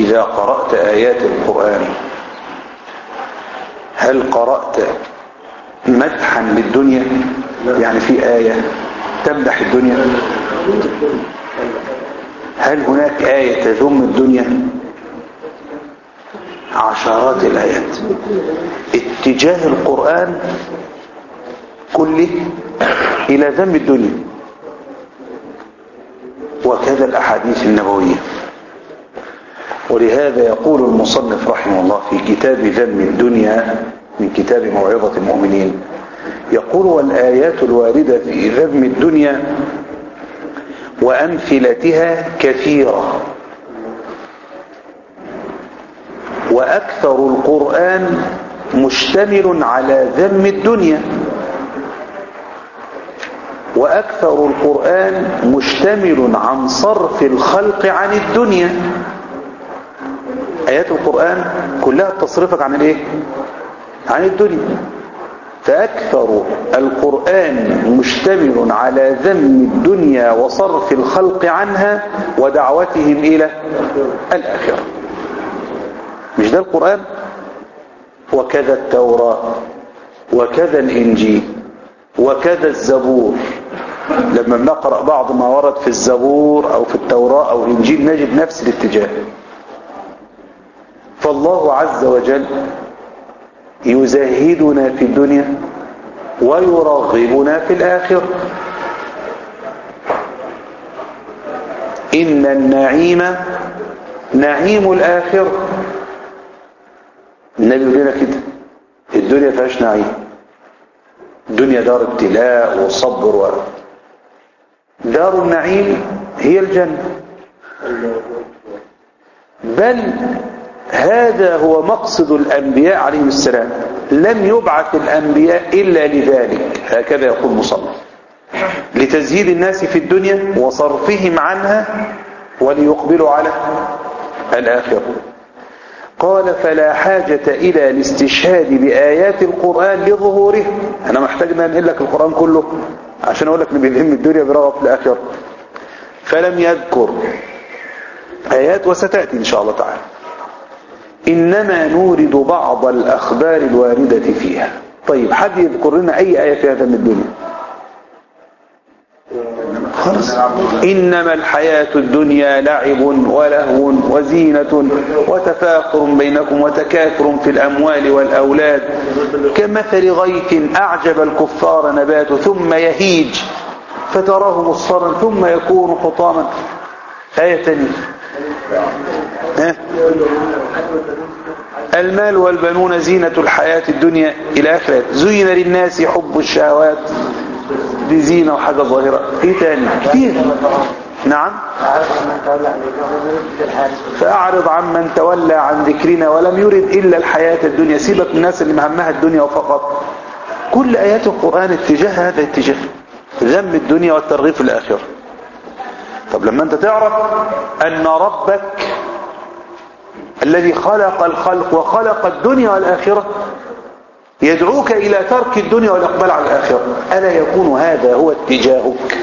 إذا قرأت آيات القرآن هل قرأت مدحا للدنيا يعني في آية تمدح الدنيا هل هناك آية تذم الدنيا عشرات الآيات اتجاه القرآن كله إلى ذم الدنيا وكذا الأحاديث النبوية ولهذا يقول المصنف رحمه الله في كتاب ذم الدنيا من كتاب موعظة المؤمنين يقول والآيات الواردة في ذم الدنيا وأمثلتها كثيرة وأكثر القرآن مشتمل على ذم الدنيا وأكثر القرآن مشتمل عن صرف الخلق عن الدنيا آيات القرآن كلها تصرفك عن الايه عن الدنيا فأكثر القرآن مشتمل على ذم الدنيا وصرف الخلق عنها ودعوتهم إلى الآخرة مش ده القرآن وكذا التوراة وكذا الإنجيل وكذا الزبور لما بنقرأ بعض ما ورد في الزبور أو في التوراة أو الإنجيل نجد نفس الاتجاه فالله عز وجل يزهدنا في الدنيا ويرغبنا في الآخرة إن النعيم نعيم الآخرة النبي يقول لنا كده الدنيا فيهاش نعيم الدنيا دار ابتلاء وصبر و... دار النعيم هي الجنة بل هذا هو مقصد الأنبياء عليهم السلام لم يبعث الأنبياء إلا لذلك هكذا يقول مصنف لتزهيد الناس في الدنيا وصرفهم عنها وليقبلوا على الآخرة قال فلا حاجة إلى الاستشهاد بآيات القرآن لظهوره أنا محتاج أن أنقل لك القرآن كله عشان أقول لك أن بيهم الدنيا برغب في الآخرة فلم يذكر آيات وستأتي إن شاء الله تعالى إنما نورد بعض الأخبار الواردة فيها طيب حد يذكر لنا أي آية في هذا من الدنيا خلاص إنما الحياة الدنيا لعب ولهو وزينة وتفاخر بينكم وتكاثر في الأموال والأولاد كمثل غيث أعجب الكفار نبات ثم يهيج فتراه مصفرا ثم يكون حطاما آية تانية ها؟ المال والبنون زينة الحياة الدنيا إلى آخره زين للناس حب الشهوات دي زينة وحاجة ظاهرة ايه تاني كتير نعم فأعرض عن من تولى عن ذكرنا ولم يرد إلا الحياة الدنيا سيبك من الناس اللي مهمها الدنيا فقط كل آيات القرآن اتجاه هذا اتجاه ذم الدنيا والترغيب في الآخرة طب لما انت تعرف أن ربك الذي خلق الخلق وخلق الدنيا والآخرة يدعوك إلى ترك الدنيا والإقبال على الآخرة ألا يكون هذا هو اتجاهك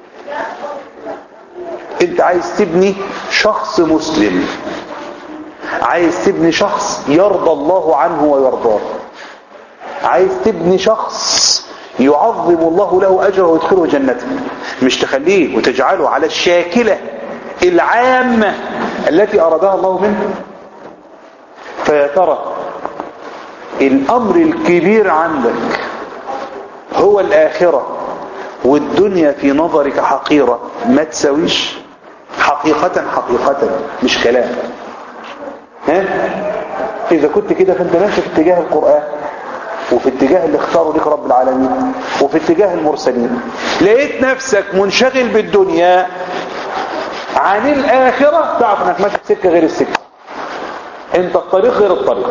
انت عايز تبني شخص مسلم عايز تبني شخص يرضى الله عنه ويرضاه عايز تبني شخص يعظم الله له أجره ويدخله جنته مش تخليه وتجعله على الشاكلة العامة التي أرادها الله منه فيا ترى الأمر الكبير عندك هو الآخرة والدنيا في نظرك حقيرة ما تسويش حقيقة حقيقة مش كلام ها؟ إذا كنت كده فأنت ماشي في اتجاه القرآن وفي اتجاه اللي اختاره لك رب العالمين وفي اتجاه المرسلين لقيت نفسك منشغل بالدنيا عن الآخرة تعرف انك ماشي في سكة غير السكة انت الطريق غير الطريق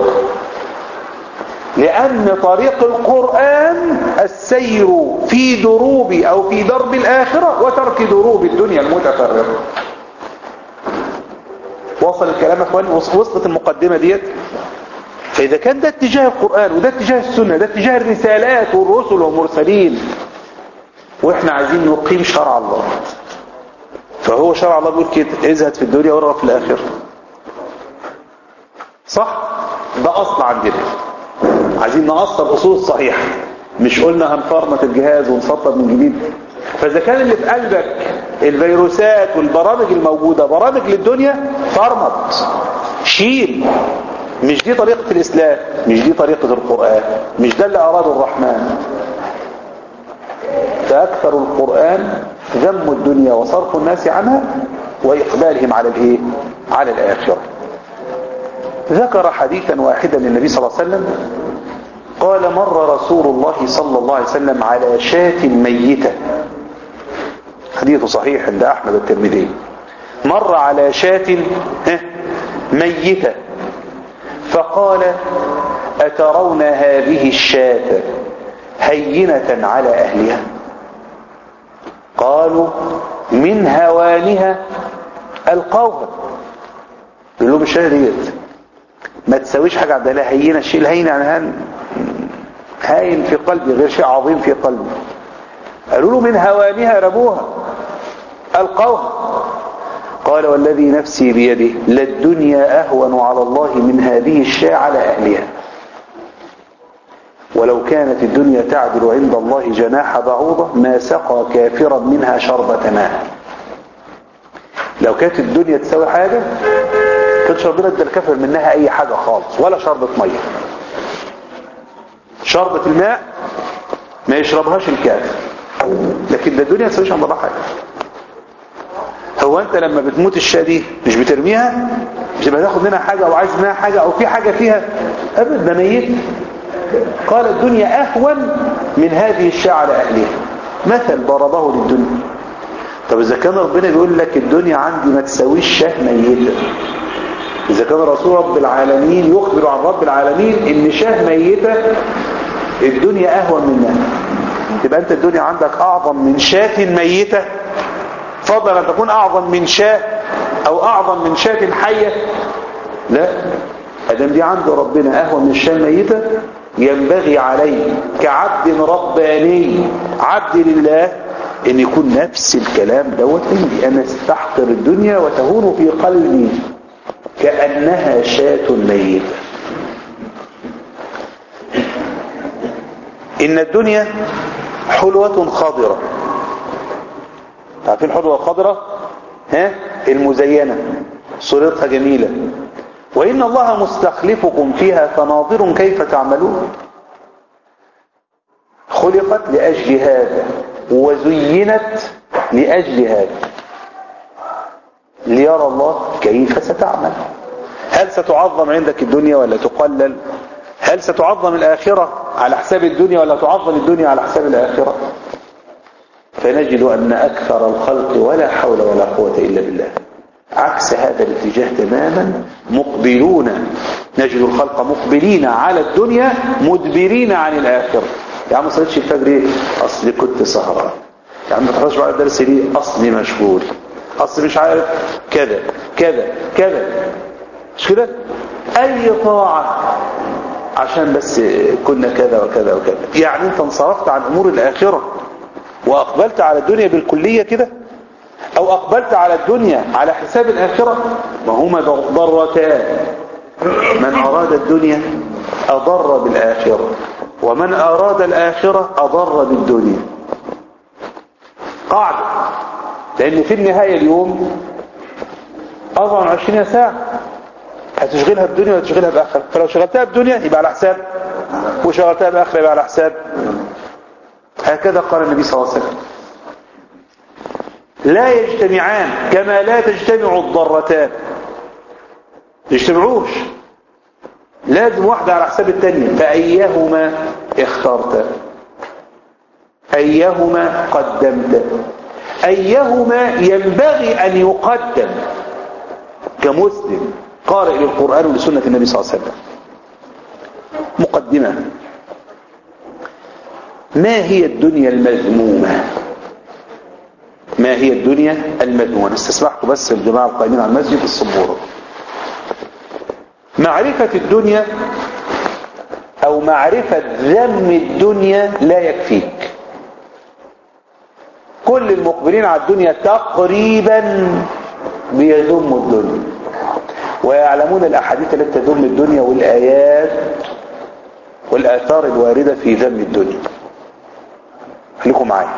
لأن طريق القرآن السير في دروب أو في درب الآخرة وترك دروب الدنيا المتفرقة وصل الكلام اخواني وصلت المقدمة ديت فإذا كان ده اتجاه القرآن وده اتجاه السنة ده اتجاه الرسالات والرسل والمرسلين واحنا عايزين نقيم شرع الله فهو شرع الله بيقول كده ازهد في الدنيا وارغب في الآخرة صح ده اصل عندنا عايزين نأصل الاصول الصحيحه مش قلنا هنفرمت الجهاز ونسطب من جديد فاذا كان اللي في قلبك الفيروسات والبرامج الموجوده برامج للدنيا فرمت شيل مش دي طريقه الاسلام مش دي طريقه القران مش ده اللي اراده الرحمن فاكثر القران ذم الدنيا وصرف الناس عنها واقبالهم على الايه على الاخره ذكر حديثا واحدا للنبي صلى الله عليه وسلم قال مر رسول الله صلى الله عليه وسلم على شاة ميتة حديث صحيح عند أحمد الترمذي مر على شاة ميتة فقال أترون هذه الشاة هينة على أهلها قالوا من هوانها القوها يقول لهم الشاة ديت ما تسويش حاجة عبد الله هينة الشيء الهين يعني هان هاين في قلبي غير شيء عظيم في قلبي قالوا له من هوانها رموها القوها قال والذي نفسي بيده للدنيا أهون على الله من هذه الشاة على أهلها ولو كانت الدنيا تعدل عند الله جناح بعوضة ما سقى كافرا منها شربة ماء لو كانت الدنيا تساوي حاجة كانش ربنا ادى الكافر منها اي حاجة خالص ولا شربة مية شربة الماء ما يشربهاش الكافر لكن ده الدنيا تسويش عند الله حاجة هو انت لما بتموت الشاة دي مش بترميها مش بتاخد منها حاجة او عايز منها حاجة او في حاجة فيها ابدا ده ميت قال الدنيا اهون من هذه الشاة على اهلها مثل ضربه للدنيا طب اذا كان ربنا بيقول لك الدنيا عندي ما تساويش شاه ميتة اذا كان رسول رب العالمين يخبر عن رب العالمين ان شاه ميتة الدنيا اهون منها تبقى انت الدنيا عندك اعظم من شاة ميتة فضلا ان تكون اعظم من شاة او اعظم من شاة حية لا ادام دي عند ربنا اهون من شاة ميتة ينبغي عليه كعبد رباني عبد لله ان يكون نفس الكلام دوت عندي انا استحقر الدنيا وتهون في قلبي كأنها شاة ميتة ان الدنيا حلوة خضرة عارفين حلوة خضرة ها المزينة صورتها جميلة وإن الله مستخلفكم فيها فناظر كيف تعملون خلقت لأجل هذا وزينت لأجل هذا ليرى الله كيف ستعمل هل ستعظم عندك الدنيا ولا تقلل هل ستعظم الآخرة على حساب الدنيا ولا تعظم الدنيا على حساب الآخرة فنجد أن أكثر الخلق ولا حول ولا قوة إلا بالله عكس هذا الاتجاه تماما مقبلون نجد الخلق مقبلين على الدنيا مدبرين عن الآخرة يا عم ما صليتش الفجر ايه اصلي كنت سهران يا عم ما تخرجش بعد الدرس ليه اصلي مشغول اصلي مش عارف كذا كذا كذا مش كده اي طاعة عشان بس كنا كذا وكذا وكذا يعني انت انصرفت عن امور الاخرة واقبلت على الدنيا بالكلية كده او اقبلت على الدنيا على حساب الاخرة ما هما ضرتان من اراد الدنيا اضر بالاخرة ومن اراد الاخرة اضر بالدنيا قاعدة لان في النهاية اليوم اضع من عشرين ساعة هتشغلها بدنيا ولا تشغلها باخرة فلو شغلتها بدنيا يبقى على حساب وشغلتها باخرة يبقى على حساب هكذا قال النبي صلى الله عليه وسلم لا يجتمعان كما لا تجتمع الضرتان يجتمعوش لازم واحدة على حساب التانية فأيهما اخترت أيهما قدمت أيهما ينبغي أن يقدم كمسلم قارئ للقرآن ولسنة النبي صلى الله عليه وسلم مقدمة ما هي الدنيا المذمومة ما هي الدنيا المذمومة استسمحكم بس الجماعة القائمين على المسجد الصبورة معرفة الدنيا او معرفة ذم الدنيا لا يكفيك كل المقبلين على الدنيا تقريبا بيذموا الدنيا ويعلمون الأحاديث التي تذم الدنيا والآيات والآثار الواردة في ذم الدنيا خليكم معايا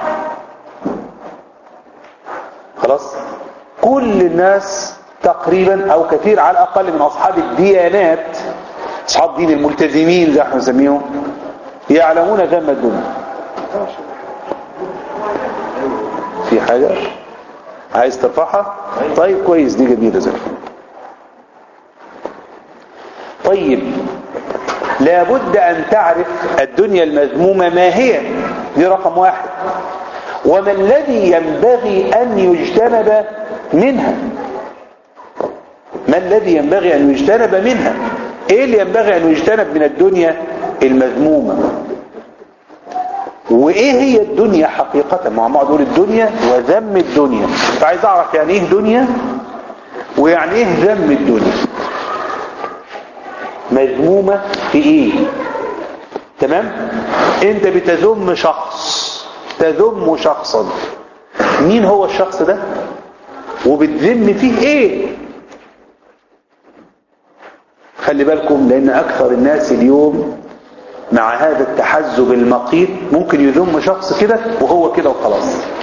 خلاص كل الناس تقريبا او كثير على الاقل من اصحاب الديانات اصحاب دين الملتزمين زي احنا نسميهم يعلمون ذم الدنيا في حاجة عايز ترفعها طيب كويس دي جميلة زي طيب لابد ان تعرف الدنيا المذمومة ما هي دي رقم واحد وما الذي ينبغي ان يجتنب منها ما الذي ينبغي ان يجتنب منها ايه اللي ينبغي ان يجتنب من الدنيا المذمومة وايه هي الدنيا حقيقة ما هم دول الدنيا وذم الدنيا فعايز اعرف يعني ايه دنيا ويعني ايه ذم الدنيا مذمومة في ايه تمام انت بتذم شخص تذم شخصا مين هو الشخص ده وبتذم فيه ايه خلي بالكم لان اكثر الناس اليوم مع هذا التحزب المقيت ممكن يذم شخص كده وهو كده وخلاص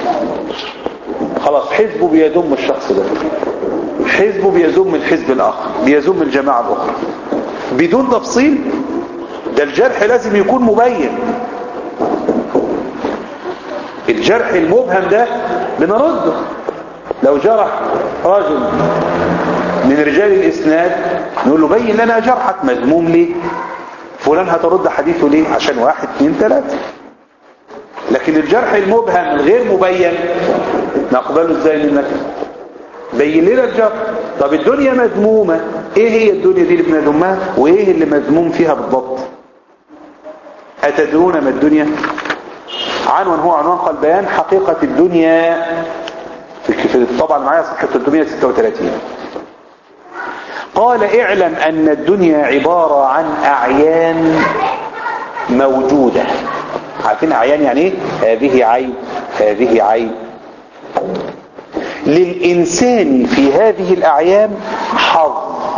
خلاص حزبه بيذم الشخص ده حزبه بيذم الحزب الاخر بيذم الجماعة الاخرى بدون تفصيل ده الجرح لازم يكون مبين الجرح المبهم ده بنرده لو جرح رجل من رجال الاسناد نقول له بين لنا جرحك مذموم ليه فلان هترد حديثه ليه عشان واحد اثنين ثلاثة لكن الجرح المبهم الغير مبين نقبله ازاي منك بين لنا الجرح طب الدنيا مذمومة ايه هي الدنيا دي اللي بنذمها وايه اللي مذموم فيها بالضبط اتدرون ما الدنيا عنوان هو عنوان قال بيان حقيقة الدنيا في الطبعة معايا صفحة 336 قال اعلم ان الدنيا عبارة عن اعيان موجودة عارفين اعيان يعني ايه هذه عين هذه عين للانسان في هذه الاعيان حظ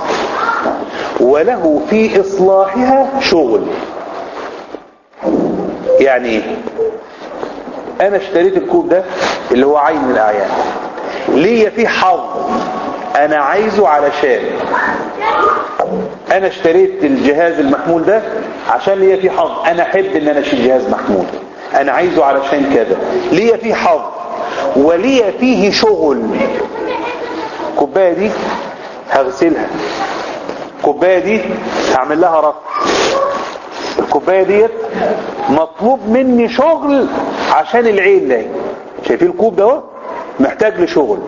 وله في اصلاحها شغل يعني ايه انا اشتريت الكوب ده اللي هو عين من الاعيان ليا فيه حظ انا عايزه علشان انا اشتريت الجهاز المحمول ده عشان ليا فيه حظ انا احب ان انا اشيل جهاز محمول انا عايزه علشان كذا ليا فيه حظ وليا فيه شغل الكوبايه دي هغسلها الكوبايه دي هعمل لها رفع الكوبايه ديت مطلوب مني شغل عشان العين ده شايفين الكوب ده اهو محتاج لشغل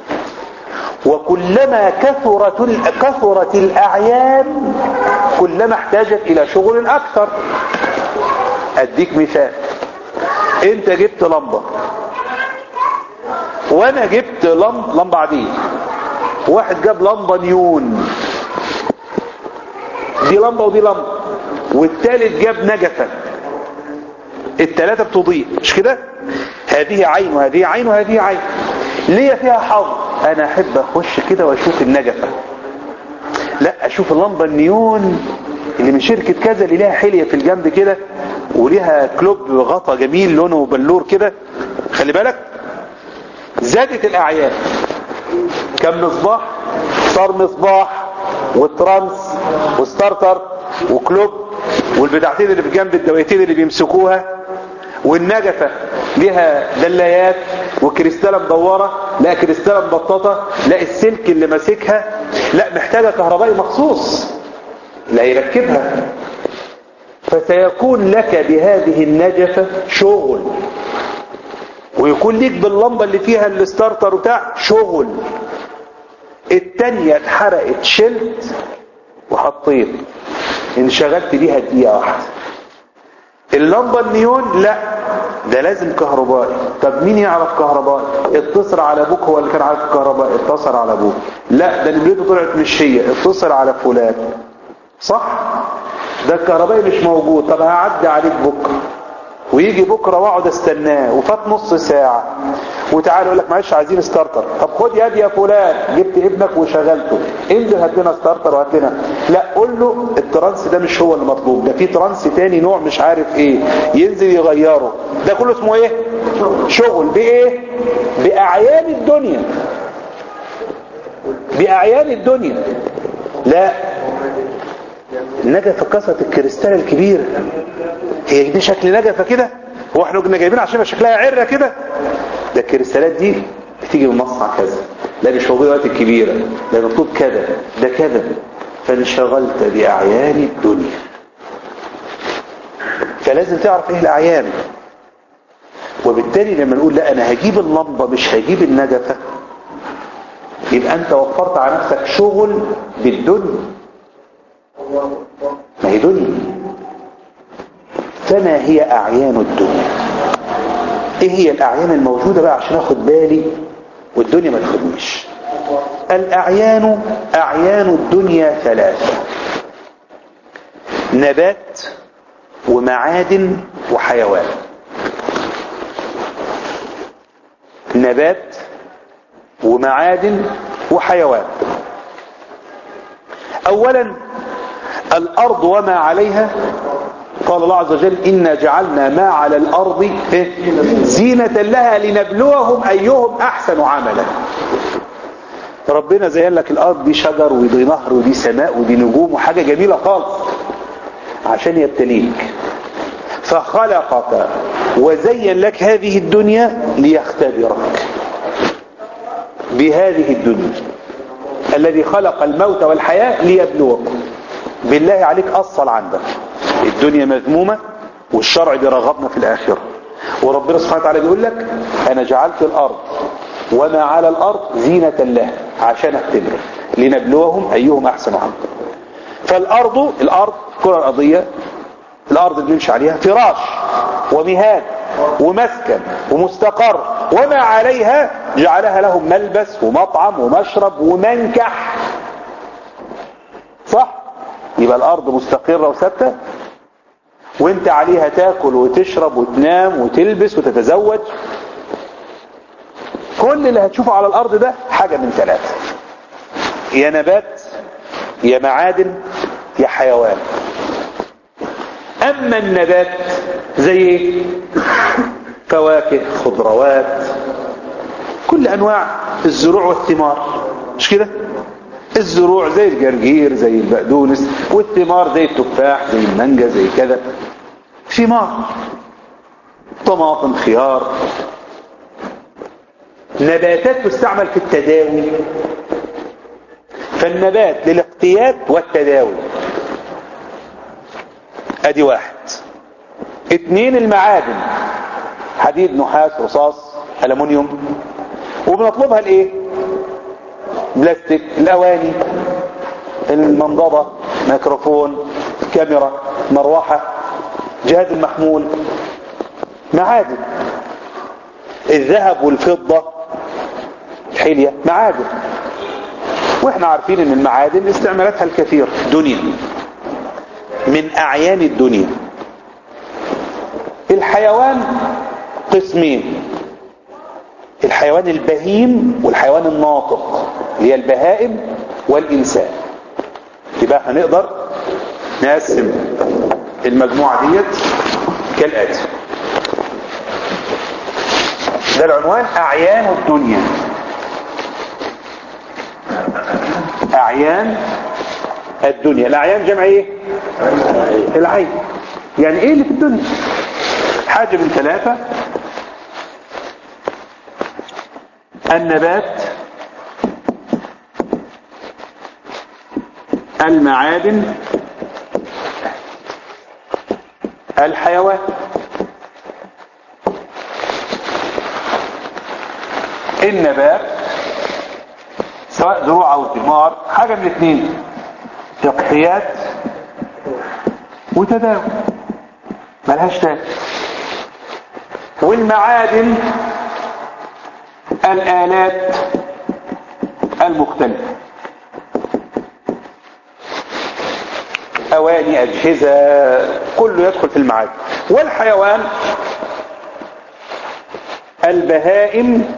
وكلما كثرت كثرت الاعيان كلما احتاجت الى شغل اكثر اديك مثال انت جبت لمبه وانا جبت لمب لمبه عاديه واحد جاب لمبه نيون دي لمبه ودي لمبه والتالت جاب نجفه التلاتة بتضيء مش كده هذه عين وهذه عين وهذه عين ليه فيها حظ انا احب اخش كده واشوف النجفة لا اشوف اللمبة النيون اللي من شركة كذا اللي ليها حلية في الجنب كده وليها كلوب غطا جميل لونه بلور كده خلي بالك زادت الاعيان كم مصباح صار مصباح وترانس وستارتر وكلوب والبدعتين اللي في جنب الدويتين اللي بيمسكوها والنجفة لها دلايات وكريستالة مدورة لا كريستالة مبططة لا السلك اللي ماسكها لا محتاجة كهربائي مخصوص لا يركبها فسيكون لك بهذه النجفة شغل ويكون ليك باللمبة اللي فيها الستارتر بتاع شغل التانية اتحرقت شلت وحطيت انشغلت بيها دقيقة واحدة اللمبة النيون لا ده لازم كهربائي طب مين يعرف كهربائي اتصل على ابوك هو اللي كان عارف الكهربائي اتصل على ابوك لا ده نمرته طلعت مش هي اتصل على فلان صح ده الكهربائي مش موجود طب هعدي عليك بكره ويجي بكرة واقعد استناه وفات نص ساعة وتعالى يقول لك معلش عايزين ستارتر طب خد يد يا فلان جبت ابنك وشغلته انزل هات لنا ستارتر وهات لنا لا قول له الترانس ده مش هو اللي مطلوب ده في ترانس تاني نوع مش عارف ايه ينزل يغيره ده كله اسمه ايه شغل بايه باعيان الدنيا باعيان الدنيا لا نجفة كسرة الكريستال الكبيرة هي دي شكل نجفة كده هو احنا كنا جايبين عشان شكلها عرة كده ده الكريستالات دي بتيجي من مصنع كذا لا مش موجودة وقت الكبيرة ده مطلوب كذا ده كذا فانشغلت بأعيان الدنيا فلازم تعرف ايه الأعيان وبالتالي لما نقول لا انا هجيب اللمبة مش هجيب النجفة يبقى انت وفرت على نفسك شغل بالدنيا ما هي دنيا فما هي أعيان الدنيا ايه هي الأعيان الموجودة بقى عشان اخد بالي والدنيا ما تاخدنيش الأعيان أعيان الدنيا ثلاثة نبات ومعادن وحيوان نبات ومعادن وحيوان اولا الارض وما عليها قال الله عز وجل إنا جعلنا ما على الأرض زينة لها لنبلوهم أيهم أحسن عملا ربنا زين لك الأرض دي شجر ودي نهر ودي سماء ودي نجوم وحاجة جميلة خالص عشان يبتليك فخلقك وزين لك هذه الدنيا ليختبرك بهذه الدنيا الذي خلق الموت والحياة ليبلوكم بالله عليك أصل عندك الدنيا مذمومة والشرع بيرغبنا في الآخرة وربنا سبحانه وتعالى بيقول لك أنا جعلت الأرض وما على الأرض زينة الله عشان اختبره لنبلوهم أيهم أحسن عمل فالأرض الأرض الكرة الأرضية الأرض اللي بنمشي عليها فراش ومهاد ومسكن ومستقر وما عليها جعلها لهم ملبس ومطعم ومشرب ومنكح صح يبقى الأرض مستقرة وثابتة وانت عليها تاكل وتشرب وتنام وتلبس وتتزوج كل اللي هتشوفه على الأرض ده حاجة من ثلاثة يا نبات يا معادن يا حيوان أما النبات زي ايه فواكه خضروات كل أنواع الزروع والثمار مش كده الزروع زي الجرجير زي البقدونس والثمار زي التفاح زي المانجا زي كذا ثمار طماطم خيار نباتات تستعمل في التداوي فالنبات للاقتيات والتداوي ادي واحد اتنين المعادن حديد نحاس رصاص ألمونيوم وبنطلبها لايه بلاستيك الاواني المنضدة ميكروفون كاميرا مروحة جهاز المحمول معادن الذهب والفضة الحلية معادن واحنا عارفين ان المعادن استعمالاتها الكثير دنيا من اعيان الدنيا الحيوان قسمين الحيوان البهيم والحيوان الناطق اللي هي البهائم والإنسان يبقى هنقدر نقسم المجموعة ديت كالآتي ده العنوان أعيان الدنيا أعيان الدنيا الأعيان جمع إيه العين يعني إيه اللي في الدنيا حاجة من ثلاثة النبات المعادن الحيوان النبات سواء زروع او ثمار حاجة من اثنين تقحيات وتداوي ملهاش تاني والمعادن الآلات المختلفة اواني اجهزة كله يدخل في المعادن والحيوان البهائم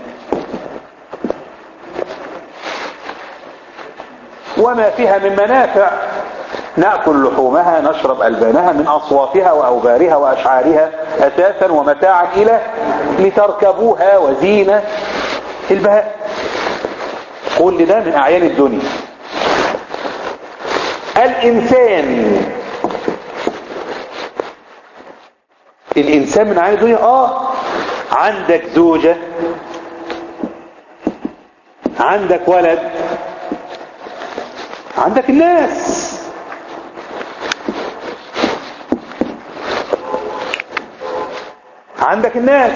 وما فيها من منافع نأكل لحومها نشرب ألبانها من أصوافها وأوبارها وأشعارها أساسا ومتاعا إلى لتركبوها وزينة البهاء كل ده من أعيان الدنيا الإنسان الإنسان من أعيان الدنيا آه عندك زوجة عندك ولد عندك الناس عندك الناس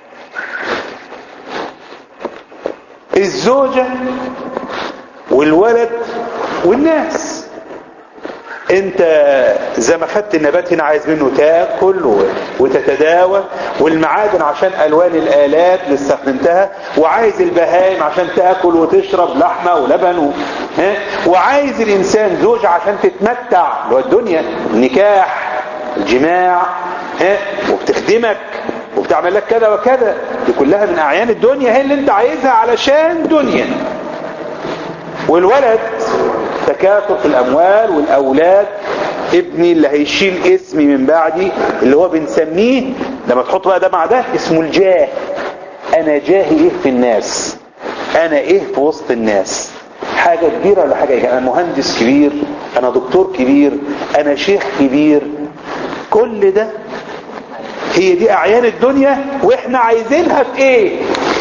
الزوجة والولد والناس انت زي ما خدت النبات هنا عايز منه تاكل وتتداوى والمعادن عشان الوان الالات اللي استخدمتها وعايز البهايم عشان تاكل وتشرب لحمه ولبن و... ها؟ وعايز الانسان زوجة عشان تتمتع اللي هو الدنيا النكاح الجماع ها؟ وبتخدمك وبتعمل لك كذا وكذا دي كلها من اعيان الدنيا هي اللي انت عايزها علشان دنيا والولد تكاثر في الاموال والاولاد ابني اللي هيشيل اسمي من بعدي اللي هو بنسميه لما تحط بقى ده مع ده اسمه الجاه انا جاهي ايه في الناس انا ايه في وسط الناس حاجة كبيرة ولا حاجة ايه انا مهندس كبير انا دكتور كبير انا شيخ كبير كل ده هي دي اعيان الدنيا واحنا عايزينها في ايه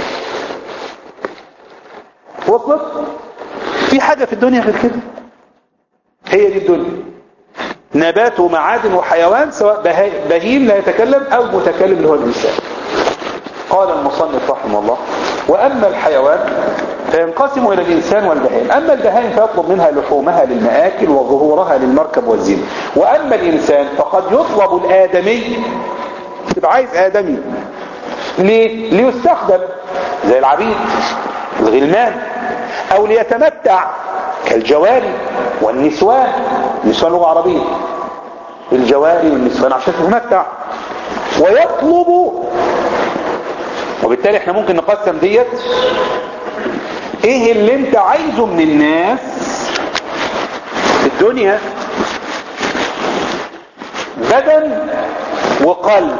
وصلت في حاجة في الدنيا غير كده هي دي الدنيا نبات ومعادن وحيوان سواء بهيم لا يتكلم او متكلم اللي هو الانسان قال المصنف رحمه الله واما الحيوان فينقسم الى الانسان والبهائم اما البهائم فيطلب منها لحومها للمآكل وظهورها للمركب والزينة واما الانسان فقد يطلب الادمي تبقى عايز ادمي ليه ليستخدم زي العبيد الغلمان او ليتمتع كالجواري والنسوان النسوان لغة عربية الجواري والنسوان عشان تتمتع ويطلب وبالتالي احنا ممكن نقسم ديت ايه اللي انت عايزه من الناس في الدنيا بدن وقلب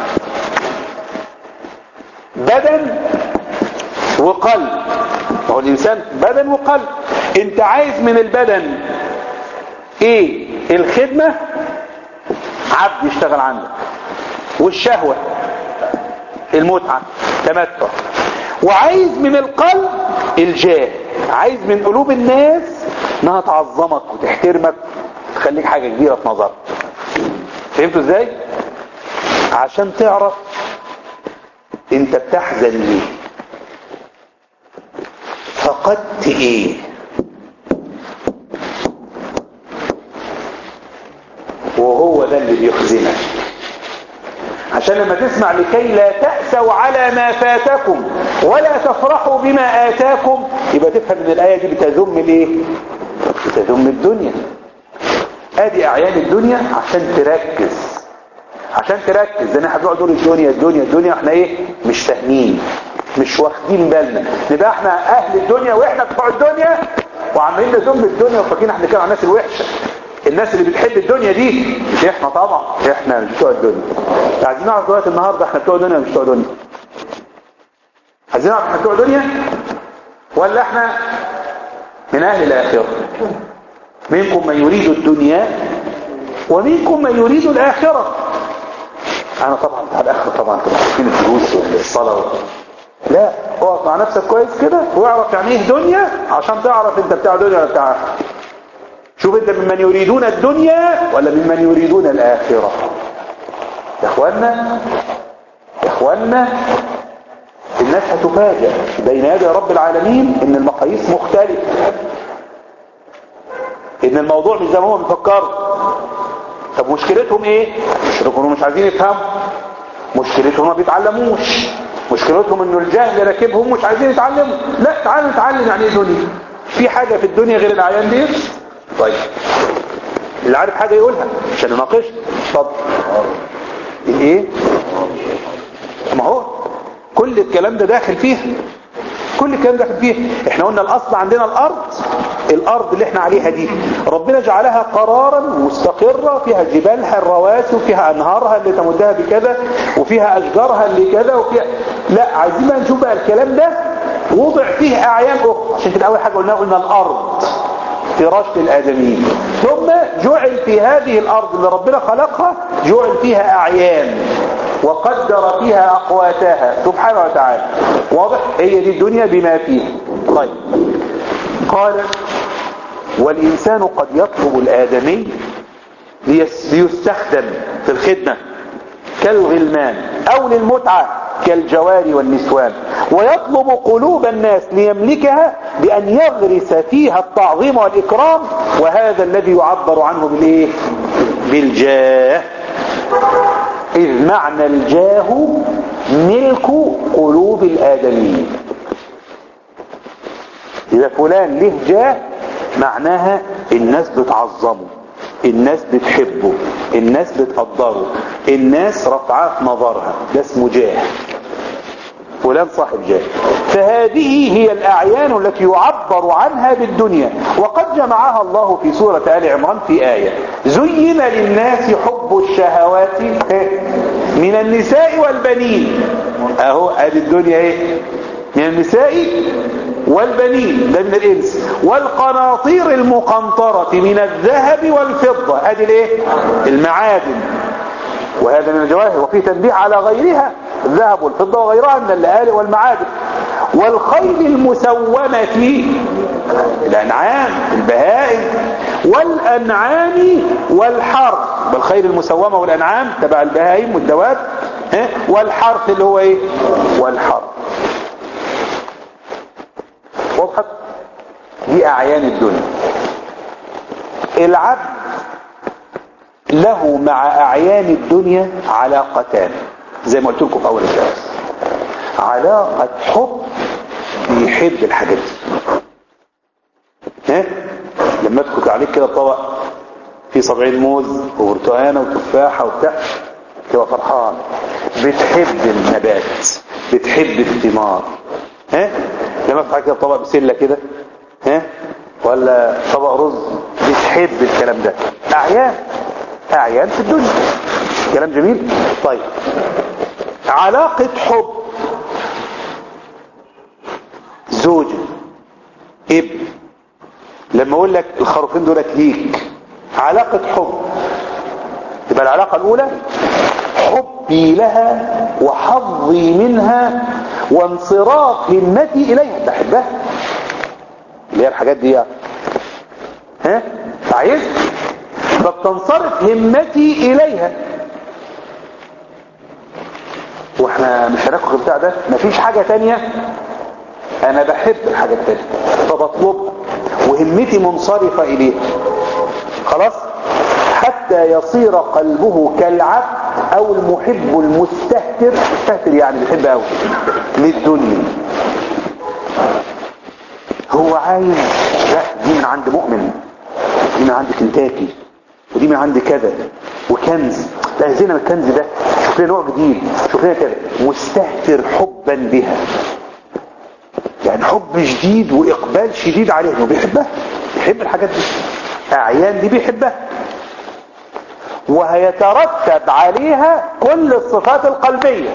بدن وقلب هو الانسان بدن وقلب انت عايز من البدن ايه الخدمة عبد يشتغل عندك والشهوة المتعة تمتع وعايز من القلب الجاه عايز من قلوب الناس انها تعظمك وتحترمك تخليك حاجة كبيرة في نظرك فهمتوا ازاي عشان تعرف انت بتحزن ليه فقدت ايه وهو ده اللي بيخزنك عشان لما تسمع لكي لا تأسوا على ما فاتكم ولا تفرحوا بما آتاكم يبقى تفهم ان الآية دي بتذم الايه بتذم الدنيا ادي اعيان الدنيا عشان تركز عشان تركز زي احنا بنقعد نقول الدنيا الدنيا الدنيا احنا ايه مش فاهمين مش واخدين بالنا نبقى احنا اهل الدنيا واحنا بتوع الدنيا وعمالين نذم الدنيا وفاكرين احنا كده على الناس الوحشه الناس اللي بتحب الدنيا دي مش احنا طبعا احنا مش بتوع الدنيا عايزين نعرف دلوقتي النهارده احنا بتوع دنيا مش بتوع دنيا عايزين نعرف احنا بتوع دنيا ولا احنا من اهل الاخره منكم من يريد الدنيا ومنكم من يريد الاخره انا طبعا بتاع الاخره طبعا كنت عارفين الفلوس والصلاه لا اقف مع نفسك كويس كده واعرف يعني ايه دنيا عشان تعرف انت بتاع دنيا ولا بتاع اخره شوف انت ممن يريدون الدنيا ولا ممن يريدون الاخره يا اخوانا يا اخوانا الناس هتفاجئ بين يدي رب العالمين ان المقاييس مختلفه ان الموضوع مش زي ما هم بيفكروا طب مشكلتهم ايه مشكلتهم مش عايزين يفهموا مشكلتهم ما بيتعلموش مشكلتهم انه الجهل راكبهم مش عايزين يتعلموا لا تعالوا نتعلم يعني ايه دنيا في حاجة في الدنيا غير الاعيان دي طيب اللي عارف حاجة يقولها عشان نناقش اتفضل الايه ما هو كل الكلام ده داخل فيها كل الكلام داخل فيها احنا قلنا الاصل عندنا الارض الارض اللي احنا عليها دي ربنا جعلها قرارا مستقرة فيها جبالها الرواسي وفيها انهارها اللي تمدها بكذا وفيها اشجارها اللي كذا وفيها لا عايزين بقى نشوف بقى الكلام ده وضع فيه اعيان اخرى عشان كده اول حاجة قلناها قلنا الارض فراش للآدميين ثم جعل في هذه الأرض اللي ربنا خلقها جعل فيها أعيان وقدر فيها أقواتها سبحانه وتعالى واضح هي دي الدنيا بما فيها طيب قال والإنسان قد يطلب الآدمي ليستخدم في الخدمة كالغلمان أو للمتعة كالجوار والنسوان ويطلب قلوب الناس ليملكها بأن يغرس فيها التعظيم والإكرام وهذا الذي يعبر عنه بالإيه؟ بالجاه إذ معنى الجاه ملك قلوب الآدميين إذا فلان له جاه معناها الناس بتعظمه الناس بتحبه الناس بتقدره الناس رفعاه في نظرها ده اسمه جاه فلان صاحب جاه فهذه هي الأعيان التي يعبر عنها بالدنيا وقد جمعها الله في سورة آل عمران في آية زين للناس حب الشهوات من النساء والبنين اهو ادي الدنيا ايه من النساء والبنين ده من الانس والقناطير المقنطرة من الذهب والفضة ادي الايه المعادن وهذا من الجواهر وفي تنبيه على غيرها الذهب والفضة وغيرها من اللآلئ والمعادن والخيل المسومة الأنعام البهائم والأنعام والحرث بالخيل المسومة والأنعام تبع البهائم والدواب والحرث اللي هو ايه والحرث وضحت دي أعيان الدنيا العبد له مع أعيان الدنيا علاقتان زي ما قلت لكم في أول الدرس علاقة حب بيحب الحاجات دي ها لما تكت عليك كده طبق فيه صبعين موز وبرتقانه وتفاحه وبتاع تبقى فرحان بتحب النبات بتحب الثمار ها لما تفتح كده طبق بسله كده ها ولا طبق رز بتحب الكلام ده اعيان اعيان في الدنيا كلام جميل طيب علاقة حب زوجة ابن لما اقول لك الخروفين دولت ليك علاقة حب تبقى العلاقة الاولى حبي لها وحظي منها وانصراف همتي اليها بحبها اللي هي الحاجات دي يعني. ها عايز فبتنصرف همتي اليها واحنا مش هناخد بتاع ده مفيش حاجة تانية انا بحب الحاجة التانية فبطلبها وهمتي منصرفة اليها خلاص حتى يصير قلبه كالعبد او المحب المستهتر مستهتر يعني بيحب قوي للدنيا هو عايز لا دي من عند مؤمن دي من عند كنتاكي ودي من عند كذا وكنز لا زينا من الكنز ده شوف لنا نوع جديد شوف لنا كذا مستهتر حبا بها يعني حب شديد واقبال شديد عليها هو بيحبها بيحب الحاجات دي اعيان دي بيحبها وهيترتب عليها كل الصفات القلبية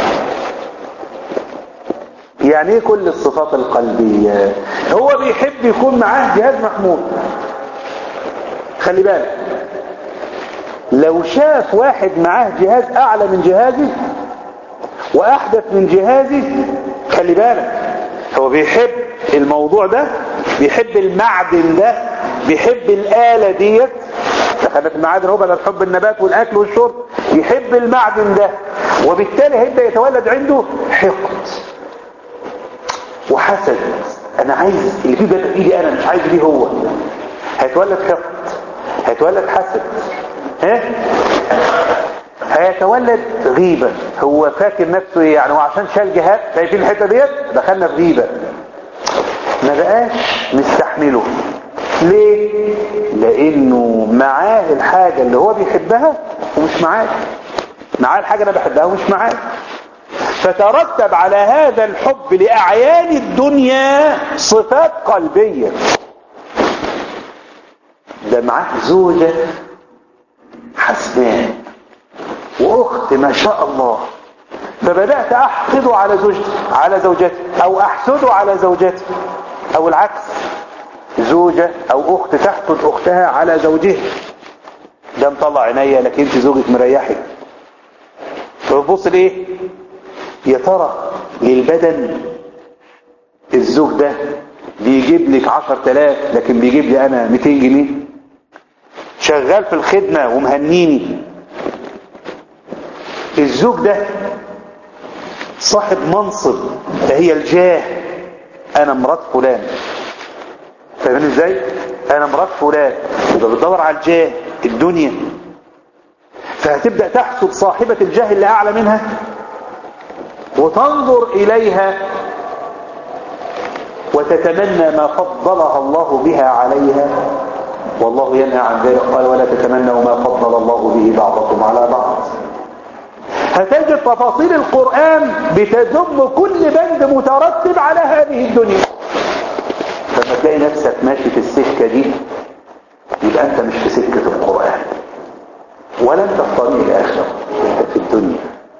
يعني ايه كل الصفات القلبية هو بيحب يكون معاه جهاز محمود خلي بالك لو شاف واحد معاه جهاز اعلى من جهازه واحدث من جهازه خلي بالك هو بيحب الموضوع ده بيحب المعدن ده بيحب الآلة ديت دخلنا في المعادن هو بدل حب النبات والاكل والشرب يحب المعدن ده وبالتالي هيبدا يتولد عنده حقد وحسد انا عايز اللي فيه ده في ايدي انا مش عايز ليه هو هيتولد حقد هيتولد حسد ها هيتولد غيبة هو فاكر نفسه ايه يعني وعشان شال جهاد شايفين الحتة ديت دخلنا في غيبة ما بقاش مستحمله ليه لانه معاه الحاجة اللي هو بيحبها ومش معاه معاه الحاجة اللي انا بحبها ومش معاه فترتب على هذا الحب لأعيان الدنيا صفات قلبية ده معاه زوجة حسناء واخت ما شاء الله فبدأت احقد على زوجتي على زوجتي او احسده على زوجتي او العكس زوجة او اخت تحقد اختها على زوجها ده مطلع عينيا لكن انت زوجك مريحك فبص ليه يا ترى للبدن الزوج ده بيجيب لك عشر تلاف لكن بيجيب لي انا 200 جنيه شغال في الخدمة ومهنيني الزوج ده صاحب منصب فهي الجاه انا مرات فلان فاهمين ازاي انا مرات فلان يبقى بتدور على الجاه الدنيا فهتبدأ تحسد صاحبة الجاه اللي اعلى منها وتنظر اليها وتتمنى ما فضلها الله بها عليها والله ينهى عن ذلك قال ولا تتمنوا ما فضل الله به بعضكم على بعض هتجد تفاصيل القرآن بتذم كل بند مترتب على هذه الدنيا لما تلاقي نفسك ماشي في السكة دي يبقى انت مش في سكة القرآن ولا انت في طريق الآخرة انت في الدنيا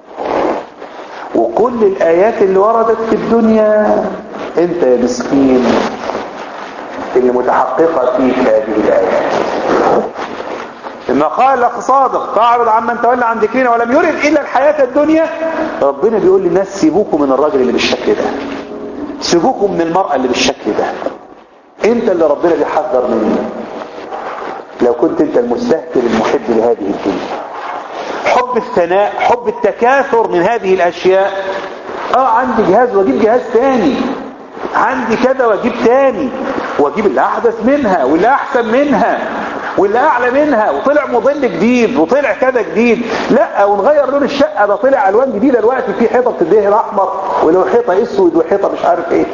وكل الآيات اللي وردت في الدنيا انت يا مسكين اللي متحققة فيك هذه الآيات لما قال لك صادق فاعرض عمن تولى عن ذكرنا ولم يرد إلا الحياة الدنيا ربنا بيقول للناس سيبوكم من الراجل اللي بالشكل ده سيبوكم من المرأة اللي بالشكل ده انت اللي ربنا بيحذر منه لو كنت انت المستهتر المحب لهذه الدنيا حب الثناء حب التكاثر من هذه الاشياء اه عندي جهاز واجيب جهاز تاني عندي كذا واجيب تاني واجيب اللي احدث منها واللي احسن منها واللي اعلى منها وطلع مظل جديد وطلع كذا جديد لا ونغير لون الشقه ده طلع الوان جديده دلوقتي في حيطه بتدهن احمر ولو حيطه اسود وحيطه مش عارف ايه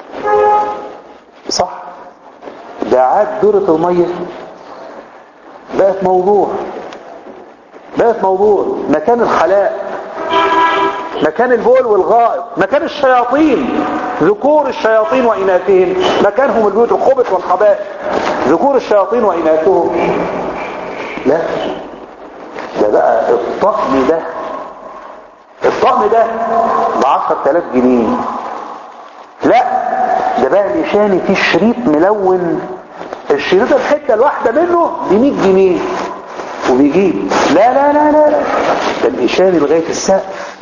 صح ده عاد دورة المية بقت موضوع بقت موضوع مكان الخلاء مكان البول والغائط مكان الشياطين ذكور الشياطين وإناثهم مكانهم البيوت الخبث والخبائث ذكور الشياطين وإناثهم لا ده بقى الطقم ده الطقم ده بعشر تلاف جنيه لا ده بقى الإشاني فيه شريط ملون الشريط الحتة الواحدة منه ب 100 جنيه وبيجيب لا لا لا لا ده الإشاني لغاية السقف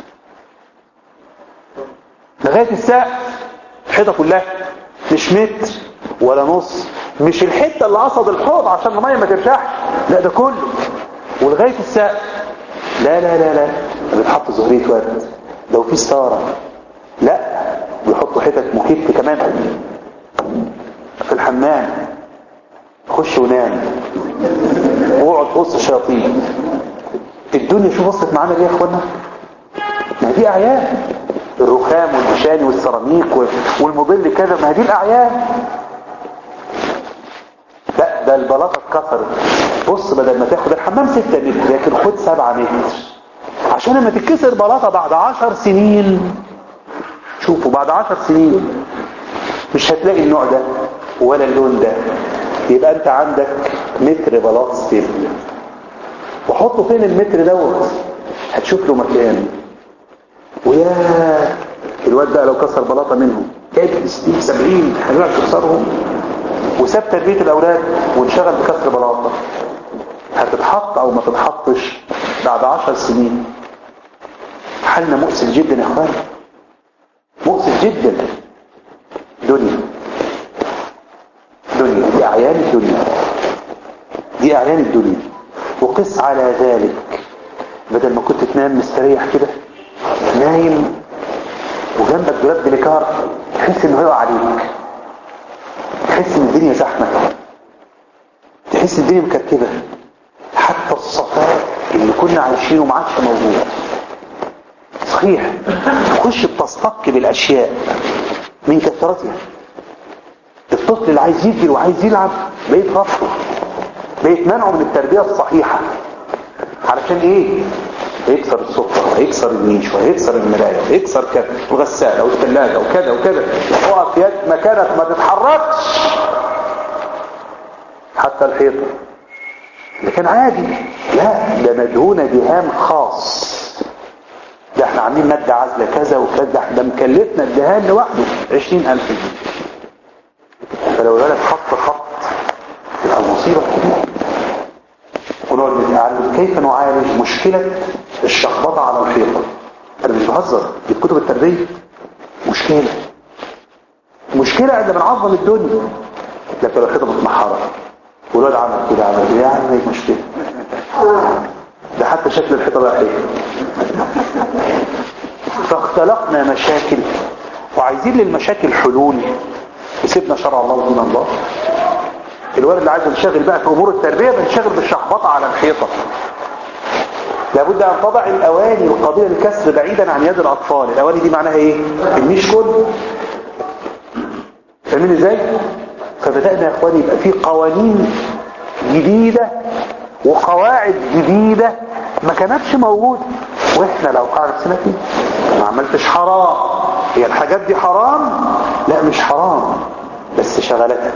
لغاية السقف الحيطة كلها مش متر ولا نص مش الحتة اللي قصد الحوض عشان المية ما ترتاحش لا ده كله ولغاية السقف لا لا لا لا بيتحط زهرية ورد لو في ستارة لا بيحطوا حتت مخيف كمان في الحمام خش ونام واقعد في وسط الشياطين الدنيا شو وصلت معانا ليه يا اخوانا ما دي اعيان الرخام والمشاني والسيراميك والمضل كذا ما دي الاعيان لا ده البلاطه اتكسرت بص بدل ما تاخد الحمام 6 متر لكن خد 7 متر عشان لما تتكسر بلاطه بعد 10 سنين شوفوا بعد 10 سنين مش هتلاقي النوع ده ولا اللون ده يبقى انت عندك متر بلاط ستيل وحطه فين المتر دوت هتشوف له مكان ويا الواد بقى لو كسر بلاطه منهم ادي 60 70 هنروح تكسرهم وساب تربيه الاولاد وانشغل بكسر بلاطه هتتحط او ما تتحطش بعد 10 سنين حالنا مؤسف جدا يا اخوان مؤسف جدا دنيا دنيا دي اعيان الدنيا دي اعيان الدنيا وقس على ذلك بدل ما كنت تنام مستريح كده نايم وجنبك دولاب ديليكار تحس انه هيقع عليك تحس ان الدنيا زحمه تحس الدنيا مكركبه حتى الصفاء اللي كنا عايشينه ما عادش موجود صحيح تخش بتصطك بالاشياء من كثرتها الطفل اللي عايز يجري وعايز يلعب بقيت غفله بقيت منعه من التربية الصحيحة علشان ايه هيكسر السفرة هيكسر النيش وهيكسر المراية وهيكسر كذا الغسالة والثلاجة وكذا وكذا اقف يد مكانك ما تتحركش حتى الحيطة لكن عادي لا ده مدهونة دهان خاص ده احنا عاملين مادة عازلة كذا وكذا ده احنا مكلفنا الدهان لوحده عشرين ألف جنيه فلو الولد خط خط تبقى المصيبة كبيرة ونقعد نتعلم كيف نعالج مشكلة الشخبطة على الحيطة انا مش بهزر دي كتب التربية مشكلة مشكلة عندما بنعظم الدنيا لكن الحيطة متمحرة والولد عمل كده عمل كده يعني هي مشكلة ده حتى شكل الحيطة بقى حلو فاختلقنا مشاكل وعايزين للمشاكل حلول وسيبنا شرع الله ودين الله الولد اللي عايز ينشغل بقى في امور التربيه بنشغل بالشخبطه على الحيطه لابد ان تضع الاواني القابله للكسر بعيدا عن يد الاطفال الاواني دي معناها ايه النيش كله فاهمين ازاي فبدانا يا اخواني يبقى في قوانين جديده وقواعد جديده ما كانتش موجوده واحنا لو قاعد سنه ما عملتش حرام هي الحاجات دي حرام لا مش حرام بس شغلتك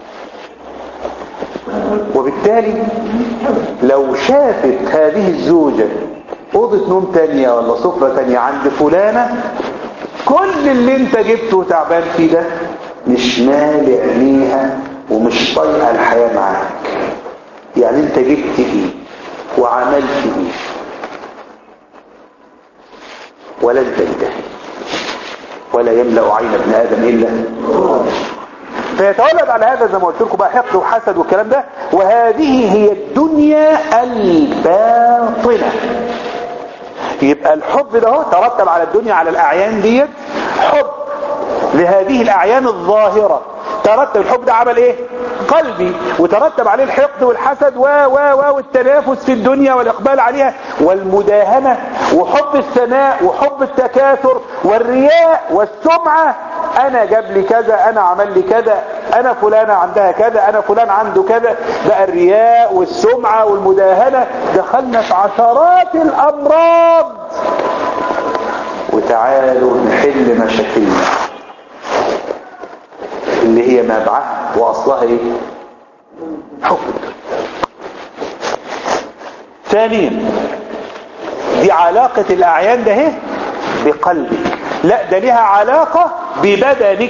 وبالتالي لو شافت هذه الزوجة أوضة نوم تانية ولا سفرة تانية عند فلانة كل اللي انت جبته وتعبان فيه ده مش مالي عينيها ومش طايقه الحياة معاك يعني انت جبت ايه وعملت ايه ولن تنتهي ولا يملأ عين ابن آدم إلا فيتولد على هذا زي ما قلت لكم بقى حقد وحسد والكلام ده وهذه هي الدنيا الباطلة يبقى الحب ده هو ترتب على الدنيا على الأعيان ديت حب لهذه الأعيان الظاهرة ترتب الحب ده عمل ايه قلبي وترتب عليه الحقد والحسد و و و والتنافس في الدنيا والإقبال عليها والمداهنة وحب الثناء وحب التكاثر والرياء والسمعة انا جاب لي كذا انا عمل لي كذا انا فلانة عندها كذا انا فلان عنده كذا بقى الرياء والسمعة والمداهنة دخلنا في عشرات الامراض وتعالوا نحل مشاكلنا اللي هي مبعها واصلها ايه حب ثانيا دي علاقة الاعيان ده اهي بقلبك لا ده لها علاقة ببدنك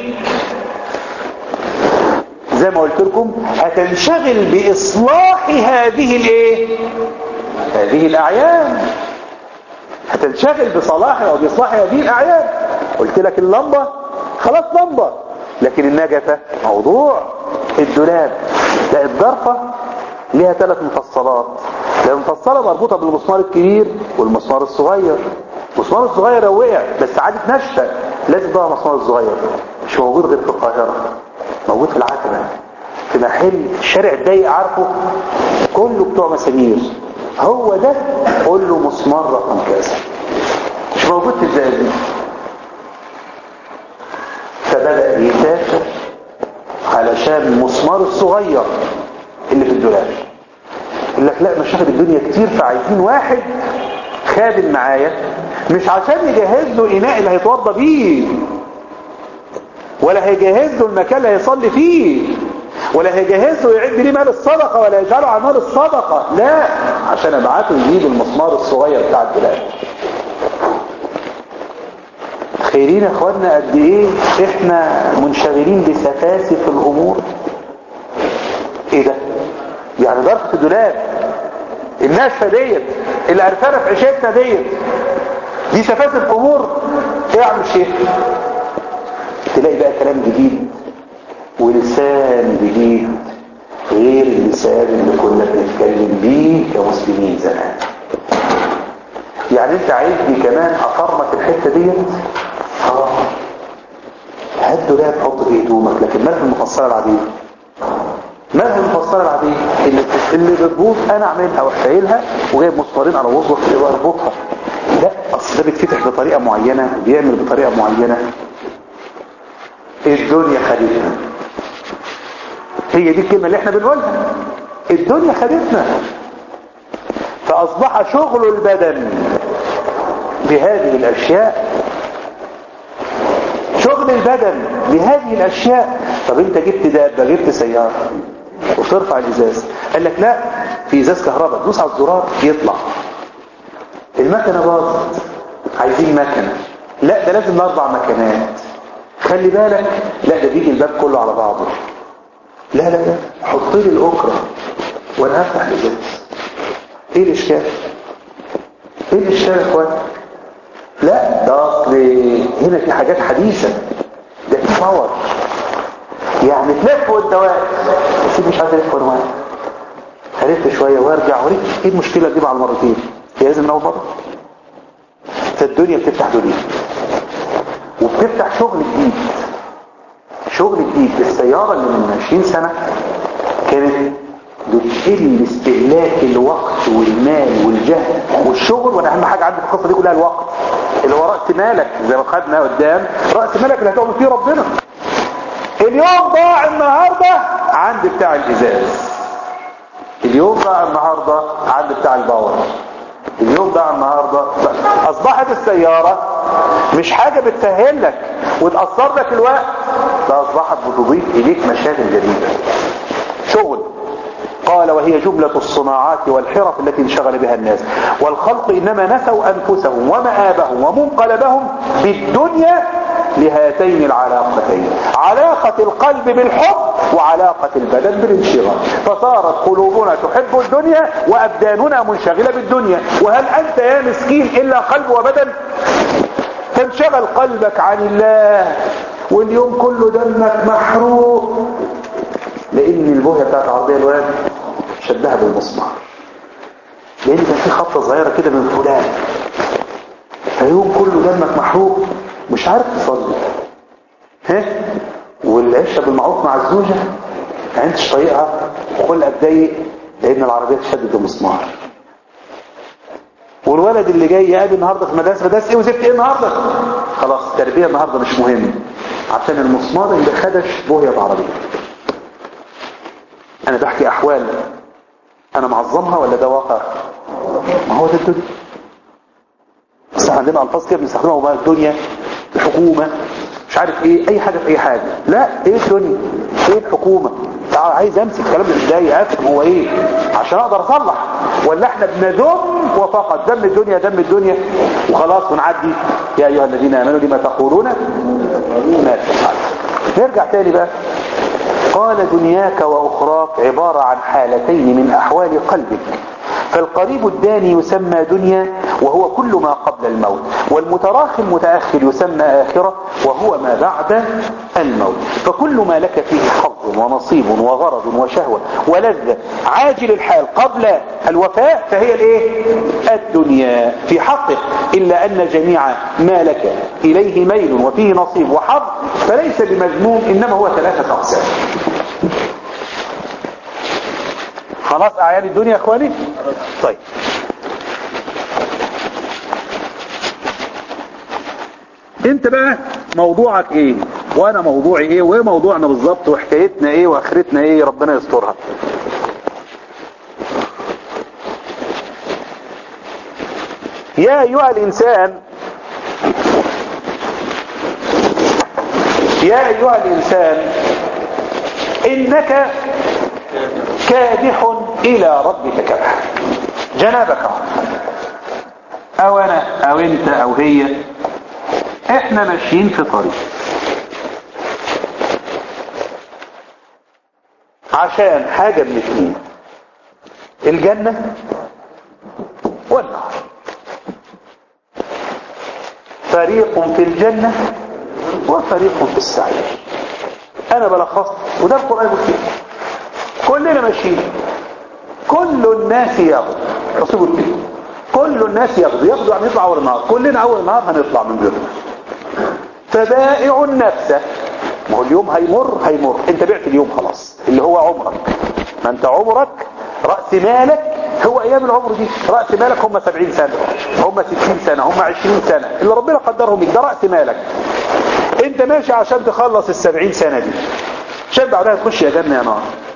زي ما قلت لكم هتنشغل باصلاح هذه الايه هذه الاعيان هتنشغل بصلاحها وبإصلاح هذه الأعيان قلت لك اللمبة خلاص لمبة لكن النجفة موضوع الدولاب لا الضرفة ليها ثلاث مفصلات المفصلة مربوطة بالمسمار الكبير والمسمار الصغير المسمار الصغير لو وقع بس عادة نشفة لازم بقى المسمار الصغير مش موجود غير في القاهرة موجود في العتبة في محل الشارع الضيق عارفه كله بتوع مسامير هو ده قول له مسمار رقم كذا مش موجود في الزقازيق فبدأ يسافر علشان المسمار الصغير اللي في الدولاب يقول لك لا مشاغل الدنيا كتير فعايزين واحد خادم معايا مش عشان يجهز له اناء اللي هيتوضى بيه ولا هيجهز له المكان اللي هيصلي فيه ولا هيجهز له يعد ليه مال الصدقة ولا يجعله على مال الصدقة لا عشان ابعته يجيب المسمار الصغير بتاع الدولاب خيرين يا اخوانا قد ايه احنا منشغلين بسفاسف الامور ايه ده يعني ضرفة الدولاب الناشفة ديت اللي عرفانا في عشتنا ديت دي سفاسف امور ايه يا عم الشيخ تلاقي بقى كلام جديد ولسان جديد غير اللسان اللي كنا بنتكلم بيه كمسلمين زمان يعني انت عايزني كمان افرمك الحته ديت اه هات دولاب حط فيه هدومك لكن مالها المفصله العاديه مالها المفصله العاديه اللي اللي بتبوظ انا اعملها واحتايلها وجايب مسمارين على وصلك واربطها لا اصل ده بيتفتح بطريقه معينه بيعمل بطريقه معينه الدنيا خدتنا هي دي الكلمة اللي احنا بنقولها الدنيا خدتنا فأصبح شغل البدن بهذه الأشياء شغل البدن بهذه الأشياء طب انت جبت دابة جبت سيارة وترفع الإزاز قال لك لا في إزاز كهرباء تدوس على الزرار يطلع المكنة باظت عايزين مكنة لا ده لازم أربع مكنات خلي بالك لا ده بيجي الباب كله على بعضه لا لا لا حط لي الأكرة وأنا هفتح الإزاز إيه الإشكال؟ إيه الإشكال يا إخوان؟ لا ده أصل هنا في حاجات حديثة ده في باور يعني تلف وانت واقف بس مش عايز الف وانا واقف هلف شويه وارجع اوريك ايه المشكله دي مع المرتين هي لازم من اول مره فالدنيا بتفتح دنيا وبتفتح شغل جديد شغل جديد السياره اللي من 20 سنه كانت بتقل استهلاك الوقت والمال والجهد والشغل وانا اهم حاجه عندي في القصه دي كلها الوقت اللي هو راس مالك زي ما خدنا قدام راس مالك اللي هتعمل فيه ربنا اليوم ضاع النهاردة عند بتاع الإزاز اليوم ضاع النهاردة عند بتاع الباور اليوم ضاع النهاردة أصبحت السيارة مش حاجة بتسهل لك وتأثر لك الوقت ده أصبحت بتضيف إليك مشاغل جديدة شغل قال وهي جملة الصناعات والحرف التي انشغل بها الناس والخلق إنما نسوا أنفسهم ومآبهم ومنقلبهم بالدنيا لهاتين العلاقتين علاقة القلب بالحب وعلاقة البدن بالانشغال فصارت قلوبنا تحب الدنيا وأبداننا منشغلة بالدنيا وهل أنت يا مسكين إلا قلب وبدن تنشغل قلبك عن الله واليوم كله دمك محروق لان البوهية بتاعت العربية الواد شدها بالمسمار لان كان في خطة صغيرة كده من فلان فيوم كله دمك محروق مش عارف تصلي ها والعشة بالمعروف مع الزوجة عندش طريقها وخلقك ضيق لان العربية تشدد بالمسمار والولد اللي جاي يقابل النهارده في مدرسه مدرسه ايه وزفت ايه النهارده خلاص التربيه النهارده مش مهم عشان المسمار اللي خدش بوهيه بعربيه انا بحكي احوال انا معظمها ولا ده واقع ما هو ده الدنيا بس عندنا الفاظ كده بنستخدمها بقى الدنيا الحكومه مش عارف ايه اي حاجه في اي حاجه لا ايه الدنيا ايه الحكومه تعال عايز امسك كلام من البدايه افهم هو ايه عشان اقدر اصلح ولا احنا بنذم وفقط دم الدنيا دم الدنيا وخلاص ونعدي يا ايها الذين امنوا لما تقولون ما تفعل نرجع تاني بقى قال دنياك واخراك عباره عن حالتين من احوال قلبك فالقريب الداني يسمى دنيا وهو كل ما قبل الموت والمتراخي المتأخر يسمى آخرة وهو ما بعد الموت فكل ما لك فيه حظ ونصيب وغرض وشهوة ولذة عاجل الحال قبل الوفاء فهي الايه الدنيا في حقه إلا أن جميع ما لك إليه ميل وفيه نصيب وحظ فليس بمذموم إنما هو ثلاثة أقسام خلاص أعيان الدنيا يا أخواني طيب انت بقى موضوعك ايه وانا موضوعي ايه وايه موضوعنا بالظبط وحكايتنا ايه واخرتنا ايه ربنا يسترها يا ايها الانسان يا ايها الانسان انك كادح الى ربك كدحا جنابك او انا او انت او هي احنا ماشيين في طريق عشان حاجة من اثنين الجنة والنار فريق في الجنة وفريق في السعير انا بلخص وده القرآن كده كلنا ماشيين كل الناس يغضو حسبوا كده كل الناس يغضو يغضو يعني يطلع اول النهار كلنا اول النهار هنطلع من بيوتنا فبائع النفس ما هو اليوم هيمر هيمر انت بعت اليوم خلاص اللي هو عمرك ما انت عمرك رأس مالك هو ايام العمر دي رأس مالك هم 70 سنة هم 60 سنة هم 20 سنة اللي ربنا قدرهم لك ده رأس مالك انت ماشي عشان تخلص ال 70 سنة دي عشان بعدها تخش يا جنة يا نار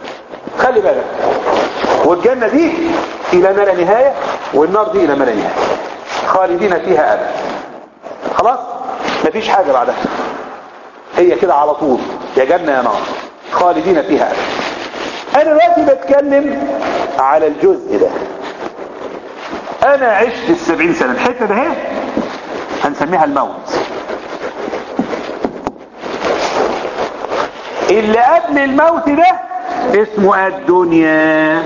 خلي بالك والجنة دي الى ما لا نهاية والنار دي الى ما لا نهاية خالدين فيها ابدا خلاص مفيش حاجة بعدها هي كده على طول يا جنة يا نار خالدين فيها ابدا انا دلوقتي بتكلم على الجزء ده انا عشت السبعين سنة الحتة ده هي هنسميها الموت اللي قبل الموت ده اسمه الدنيا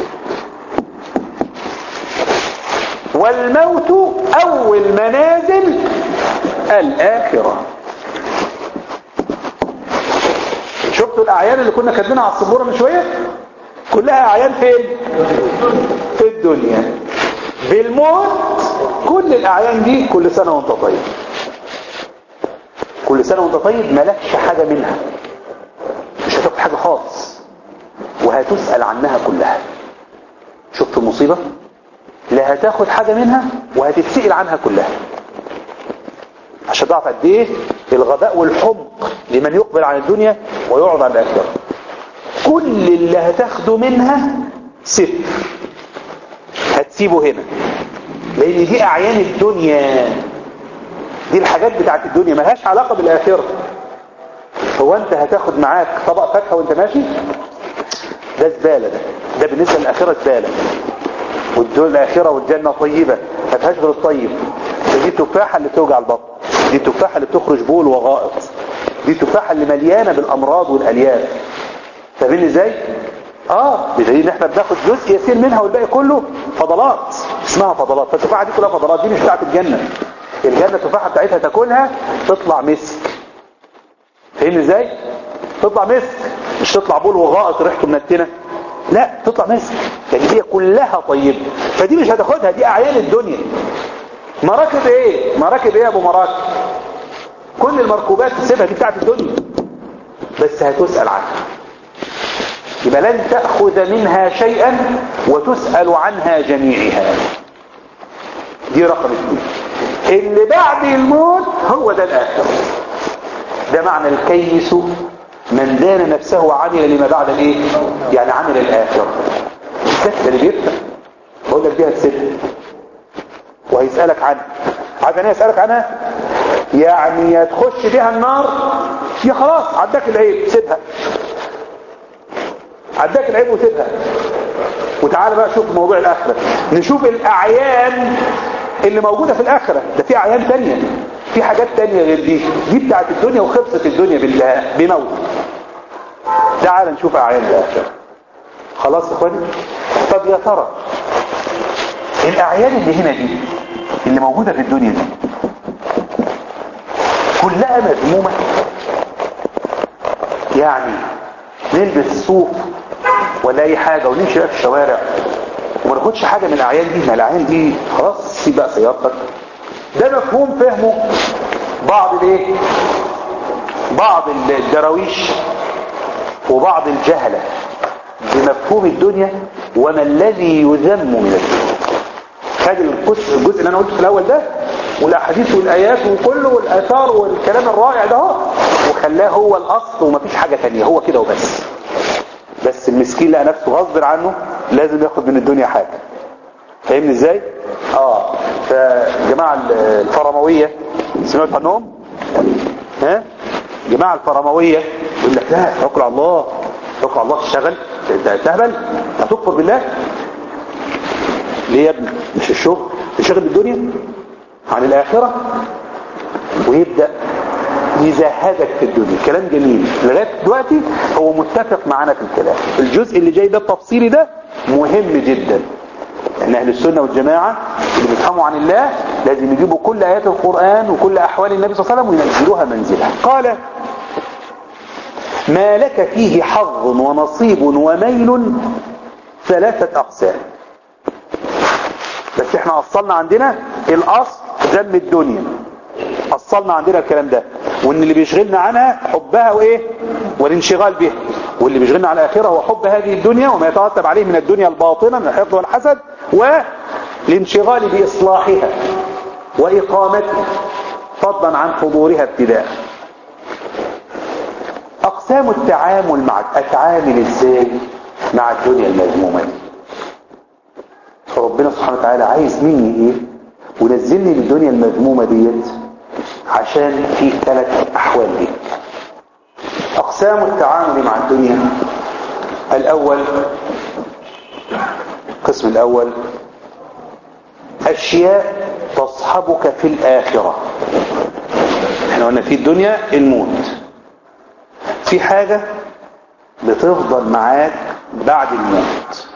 والموت اول منازل الاخرة شفتوا الاعيان اللي كنا كاتبينها على السبورة من شوية كلها اعيان فين في الدنيا بالموت كل الاعيان دي كل سنة وانت طيب كل سنة وانت طيب ملكش حاجة منها مش هتاخد حاجة خالص وهتسأل عنها كلها شفت المصيبة لا هتاخد حاجة منها وهتتسئل عنها كلها عشان تعرف قد ايه الغباء والحمق لمن يقبل عن الدنيا ويعرض عن الآخرة كل اللي هتاخده منها صفر هتسيبه هنا لان دي اعيان الدنيا دي الحاجات بتاعت الدنيا ملهاش علاقة بالاخرة هو انت هتاخد معاك طبق فاكهه وانت ماشي ده زبالة ده ده بالنسبة للآخرة زبالة والدول الآخرة والجنة طيبة ما فيهاش غير الطيب دي التفاحة اللي بتوجع البطن دي التفاحة اللي بتخرج بول وغائط دي التفاحة اللي مليانة بالأمراض والألياف فاهمين ازاي؟ اه بدليل ان احنا بناخد جزء يسير منها والباقي كله فضلات اسمها فضلات فالتفاحة دي كلها فضلات دي مش بتاعت الجنة الجنة التفاحة بتاعتها تاكلها تطلع مسك فاهمني ازاي؟ تطلع مسك مش تطلع بول وغائط ريحته منتنه لا تطلع مسك يعني هي كلها طيبه فدي مش هتاخدها دي اعيان الدنيا مراكب ايه مراكب ايه يا ابو مراكب كل المركوبات تسيبها دي بتاعت الدنيا بس هتسأل عنها يبقى لن تأخذ منها شيئا وتسأل عنها جميعها دي رقم اثنين اللي بعد الموت هو ده الآخر ده معنى الكيس من دان نفسه وعمل لما بعد الايه يعني عمل الاخره الست اللي بيفتح بقول لك دي هتسد وهيسالك عنها عارف يعني يسالك عنها يعني يا تخش بيها النار يا خلاص عداك العيب سيبها عداك العيب وسيبها وتعالى بقى شوف موضوع الاخره نشوف الاعيان اللي موجوده في الاخره ده في اعيان تانية في حاجات تانية غير دي دي بتاعت الدنيا وخلصت الدنيا بالله بموت تعال نشوف اعيان الاخره خلاص يا اخواني طب يا ترى الاعيان اللي هنا دي اللي موجوده في الدنيا دي كلها مذمومه يعني نلبس صوف ولا اي حاجه ونمشي بقى في الشوارع وما ناخدش حاجه من الاعيان دي ما الاعيان دي خلاص سيب بقى سيارتك ده مفهوم فهمه بعض الايه بعض الدراويش وبعض الجهلة بمفهوم الدنيا وما الذي يذم من الدنيا خد الجزء, الجزء اللي انا قلته في الاول ده والاحاديث والايات وكله والاثار والكلام الرائع ده وخلاه هو الاصل ومفيش حاجة تانية هو كده وبس بس المسكين لقى نفسه غصب عنه لازم ياخد من الدنيا حاجة فاهمني ازاي اه فجماعة الفرموية سمعت عنهم ها جماعة الفرموية يقول لك لا توكل على الله توكل على الله تشتغل تهبل هتكفر بالله ليه يا ابني مش الشغل تشغل بالدنيا عن الآخرة ويبدأ يزهدك في الدنيا كلام جميل لغاية دلوقتي هو متفق معانا في الكلام الجزء اللي جاي ده التفصيلي ده مهم جدا لأن أهل السنة والجماعة اللي بيفهموا عن الله لازم يجيبوا كل آيات القرآن وكل أحوال النبي صلى الله عليه وسلم وينزلوها منزلها قال ما لك فيه حظ ونصيب وميل ثلاثة أقسام بس احنا أصلنا عندنا الأصل ذم الدنيا أصلنا عندنا الكلام ده وان اللي بيشغلنا عنها حبها وايه والانشغال بها واللي بيشغلنا على الآخرة هو حب هذه الدنيا وما يترتب عليه من الدنيا الباطنة من الحقد والحسد والانشغال بإصلاحها وإقامتها فضلا عن حضورها ابتداء أقسام التعامل مع أتعامل إزاي مع الدنيا المذمومة دي فربنا سبحانه وتعالى عايز مني ايه ونزلني للدنيا المذمومة ديت عشان في ثلاث احوال دي اقسام التعامل مع الدنيا الاول القسم الاول اشياء تصحبك في الاخرة احنا قلنا في الدنيا الموت في حاجة بتفضل معاك بعد الموت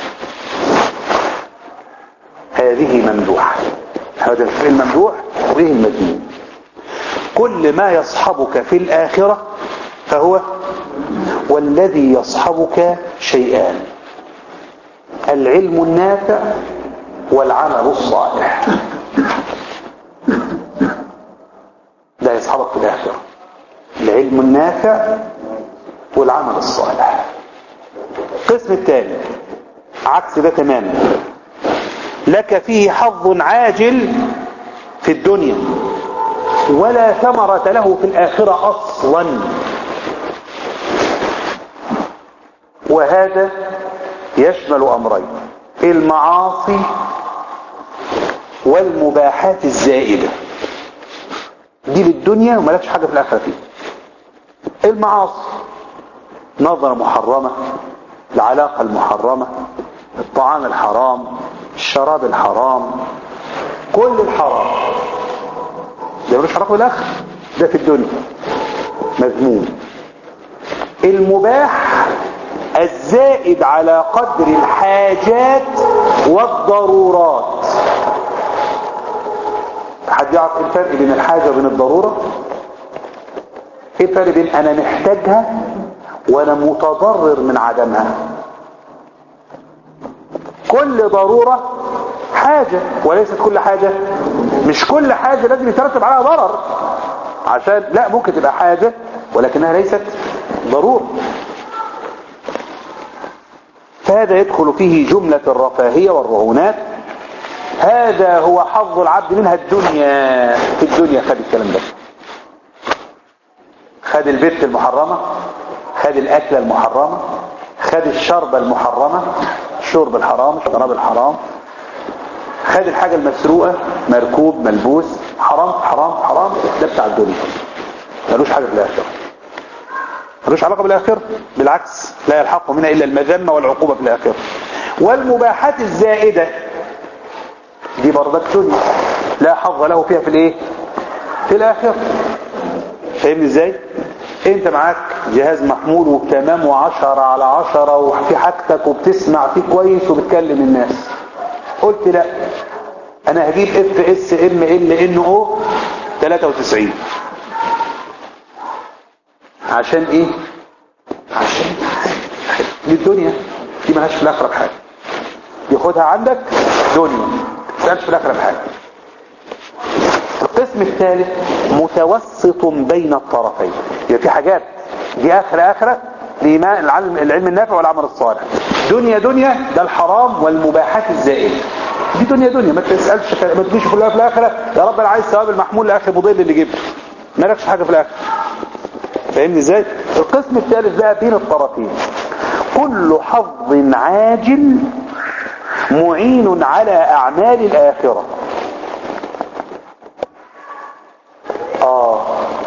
هذه ممدوحة هذا الفعل الممدوح وإيه المذموم كل ما يصحبك في الآخرة فهو والذي يصحبك شيئان العلم النافع والعمل الصالح ده يصحبك في الآخرة العلم النافع والعمل الصالح القسم الثاني عكس ده تماما لك فيه حظ عاجل في الدنيا ولا ثمرة له في الآخرة أصلا وهذا يشمل أمرين المعاصي والمباحات الزائدة دي للدنيا وملكش حاجة في الآخرة فيه المعاصي نظرة محرمة العلاقة المحرمة الطعام الحرام الشراب الحرام كل الحرام ده ملوش علاقة بالآخر ده في الدنيا مذموم المباح الزائد على قدر الحاجات والضرورات حد يعرف ايه الفرق بين الحاجة وبين الضرورة ايه الفرق بين انا محتاجها وانا متضرر من عدمها كل ضرورة حاجة وليست كل حاجة مش كل حاجة لازم يترتب عليها ضرر عشان لا ممكن تبقى حاجة ولكنها ليست ضرورة فهذا يدخل فيه جملة الرفاهية والرهونات هذا هو حظ العبد منها الدنيا في الدنيا خد الكلام ده خد البيت المحرمة خد الأكلة المحرمة خد الشربة المحرمة الشرب الحرام الشراب الحرام خد الحاجة المسروقة مركوب ملبوس حرام حرام حرام ده بتاع الدنيا ملوش حاجة في الآخرة ملوش علاقة بالآخرة بالعكس لا يلحق منها إلا المذمة والعقوبة في الآخرة والمباحات الزائدة دي برضك دنيا لا حظ له فيها في الايه في الآخرة فاهمني ازاي انت معاك جهاز محمول وتمام وعشرة على عشرة وفي حاجتك وبتسمع فيه كويس وبتكلم الناس قلت لا انا هجيب اف اس ام ال ان او 93 عشان ايه عشان دي الدنيا دي ملهاش في الاخره بحاجه ياخدها عندك دنيا ملهاش في الاخره بحاجه القسم الثالث متوسط بين الطرفين يبقى في حاجات دي اخره اخره الايمان العلم العلم النافع والعمل الصالح دنيا دنيا ده الحرام والمباحات الزائده دي دنيا دنيا ما تسالش ما تجيش في الاخره يا رب انا عايز ثواب المحمول لاخي مضل اللي جبته مالكش حاجه في الاخره فاهمني ازاي القسم الثالث بقى بين الطرفين كل حظ عاجل معين على اعمال الاخره اه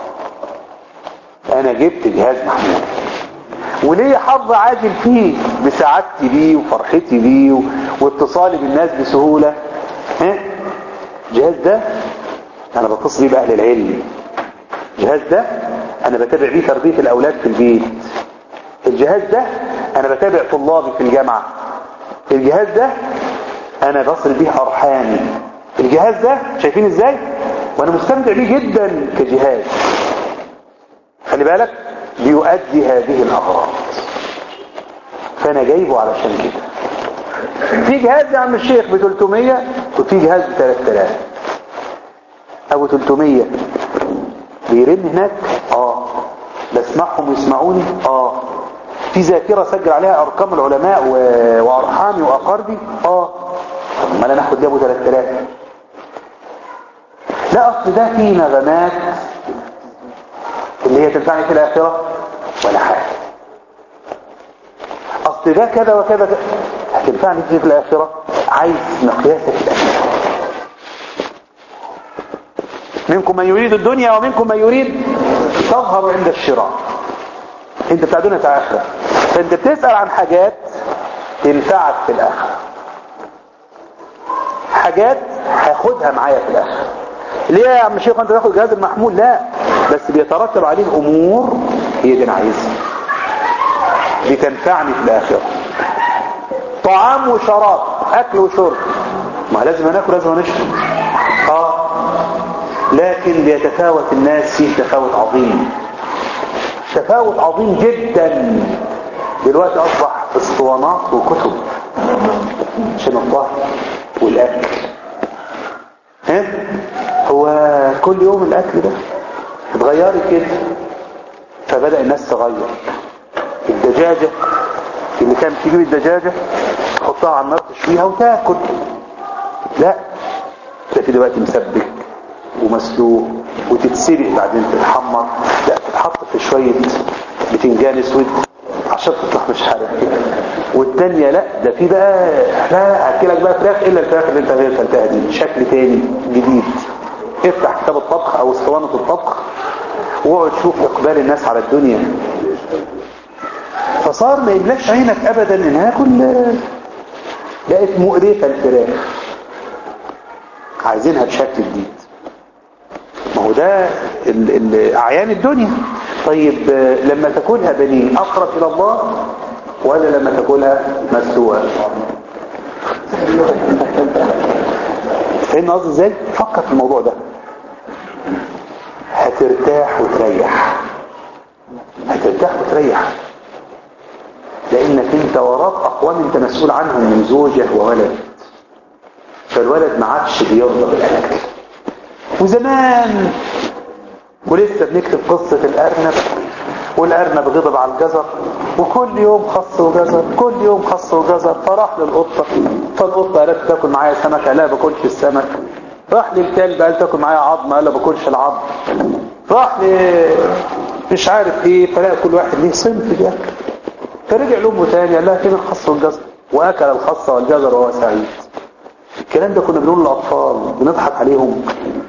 انا جبت جهاز محمول وليه حظ عاجل فيه بسعادتي بيه وفرحتي بيه واتصالي بالناس بسهولة ها الجهاز ده انا بتصل بيه باهل العلم الجهاز ده انا بتابع بيه تربية الاولاد في البيت الجهاز ده انا بتابع طلابي في الجامعة الجهاز ده انا بصل بيه ارحامي الجهاز ده شايفين ازاي وانا مستمتع بيه جدا كجهاز خلي بالك بيؤدي هذه الاغراض فانا جايبه علشان كده في جهاز يا عم الشيخ ب 300 وفي جهاز ب 3000 ابو 300 بيرن هناك اه بسمعهم ويسمعوني اه في ذاكرة سجل عليها ارقام العلماء و... وارحامي واقاربي اه طب ما انا ناخد دي ابو 3000 لا اصل ده فيه نغمات اللي هي تنفعني في الاخرة ولا حاجة اصل اصل ده كذا وكذا كذا. هتنفعني في الاخره عايز مقياسك الاخره منكم من يريد الدنيا ومنكم من يريد تظهر عند الشراء انت بتاع دنيا بتاع اخره فانت بتسال عن حاجات تنفعك في الاخره حاجات هاخدها معايا في الاخره ليه يا عم شيخ انت تاخد جهاز المحمول لا بس بيترتب عليه امور هي دي انا عايزها بتنفعني في الاخره طعام وشراب اكل وشرب ما لازم ناكل لازم نشرب اه لكن بيتفاوت الناس فيه تفاوت عظيم تفاوت عظيم جدا دلوقتي اصبح اسطوانات وكتب عشان الطهي والاكل ها هو كل يوم الاكل ده اتغيرت كده فبدأ الناس تغير الدجاجة اللي كانت تجيب الدجاجة تحطها على النار تشويها وتاكل لا ده في دلوقتي مسبك ومسلوق وتتسلق بعدين تتحمر لا تتحط في شوية بتنجان اسود عشان تطلع مش عارف كده والتانية لا ده في بقى لا هاكلك بقى فراخ الا الفراخ اللي انت غير فلتها دي شكل تاني جديد افتح كتاب الطبخ او اسطوانة الطبخ واقعد شوف اقبال الناس على الدنيا فصار ما يملاش عينك ابدا ان هاكل بقت مقرفة الفراخ عايزينها بشكل جديد ما هو ده ال- ال- اعيان الدنيا طيب آه، لما تاكلها بنين اقرب الى الله ولا لما تاكلها مسلوقه فاهم قصدي ازاي فكر في الموضوع ده هترتاح وتريح هترتاح وتريح لانك انت وراك اقوام انت مسؤول عنهم من زوجه وولد فالولد ما عادش بيرضى بالاكل وزمان ولسه بنكتب قصة الأرنب والأرنب غضب على الجزر وكل يوم خص وجزر كل يوم خص وجزر فراح للقطة فالقطة قالت تاكل معايا سمك قال لا باكلش السمك راح للكلب قال تاكل معايا عظم قال لا باكلش العظم راح ل مش عارف ايه فلاقي كل واحد ليه صنف بياكل فرجع لامه تاني قال لها فين الخص والجزر واكل الخص والجزر وهو سعيد الكلام ده كنا بنقول للاطفال بنضحك عليهم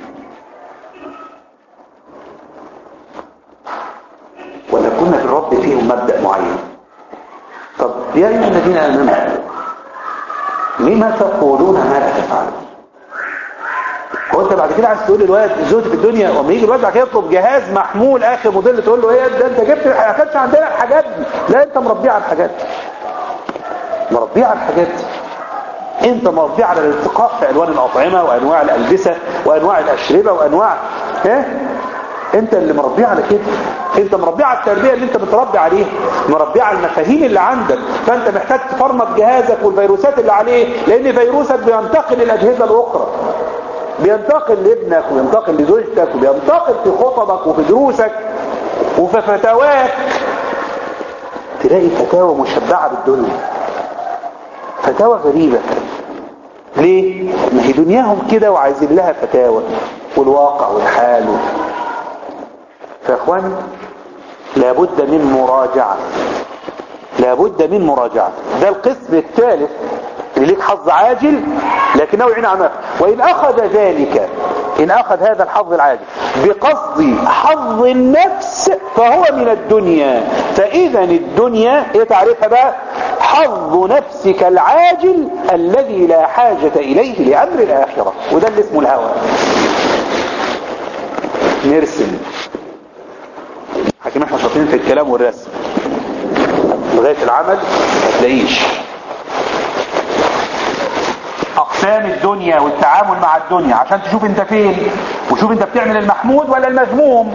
ولا كنا بنربي فيهم مبدأ معين طب يا أيها الذين آمنوا لما تقولون ما لا تفعلون هو انت بعد كده عايز تقول للولد زوجي في الدنيا وما يجي الولد بعد كده يطلب جهاز محمول اخر موديل تقول له ايه ده انت جبت ما كانش عندنا الحاجات دي لا انت مربيه على الحاجات دي مربيه على الحاجات دي انت مربيه على الالتقاء في الوان الاطعمه وانواع الالبسه وانواع الاشربه وانواع ها انت اللي مربيه على كده انت مربيه على التربيه اللي انت بتربي عليها مربيه على المفاهيم اللي عندك فانت محتاج تفرمط جهازك والفيروسات اللي عليه لان فيروسك بينتقل للاجهزه الاخرى بينتقل لابنك وبينتقل لزوجتك وبينتقل في خطبك وفي دروسك وفي فتاواك تلاقي فتاوى مشبعة بالدنيا فتاوى غريبة ليه؟ ما هي دنياهم كده وعايزين لها فتاوى والواقع والحال و... فاخواني لابد من مراجعة لابد من مراجعة ده القسم الثالث اللي ليك حظ عاجل لكنه يعين عماك وإن أخذ ذلك إن أخذ هذا الحظ العاجل بقصد حظ النفس فهو من الدنيا فإذا الدنيا ايه تعرفها بقى حظ نفسك العاجل الذي لا حاجة إليه لأمر الآخرة وده اللي اسمه الهوى نرسم حكيم احنا شاطرين في الكلام والرسم لغاية العمل ما تلاقيش اقسام الدنيا والتعامل مع الدنيا عشان تشوف انت فين وشوف انت بتعمل المحمود ولا المذموم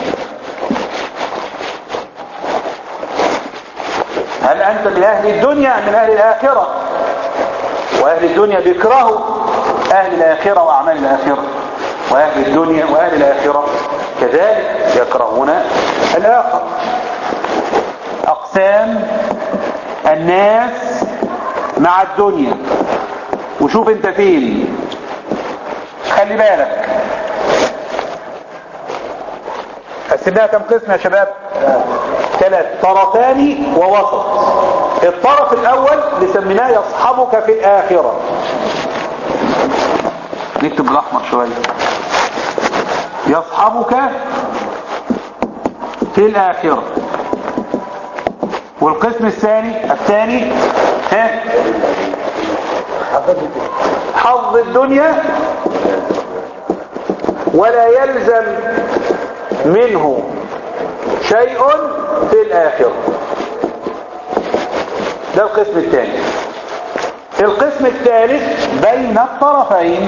هل انت من اهل الدنيا ام من اهل الاخرة واهل الدنيا بيكرهوا اهل الاخرة واعمال الاخرة واهل الدنيا واهل الاخرة كذلك يكرهون الاخر اقسام الناس مع الدنيا وشوف انت فين خلي بالك قسمناها كم قسم يا شباب ثلاث طرفان ووسط الطرف الاول لسميناه يصحبك في الاخرة نكتب بالاحمر شوية يصحبك في الاخرة والقسم الثاني الثاني ها حظ الدنيا ولا يلزم منه شيء في الآخرة ده القسم الثاني القسم الثالث بين الطرفين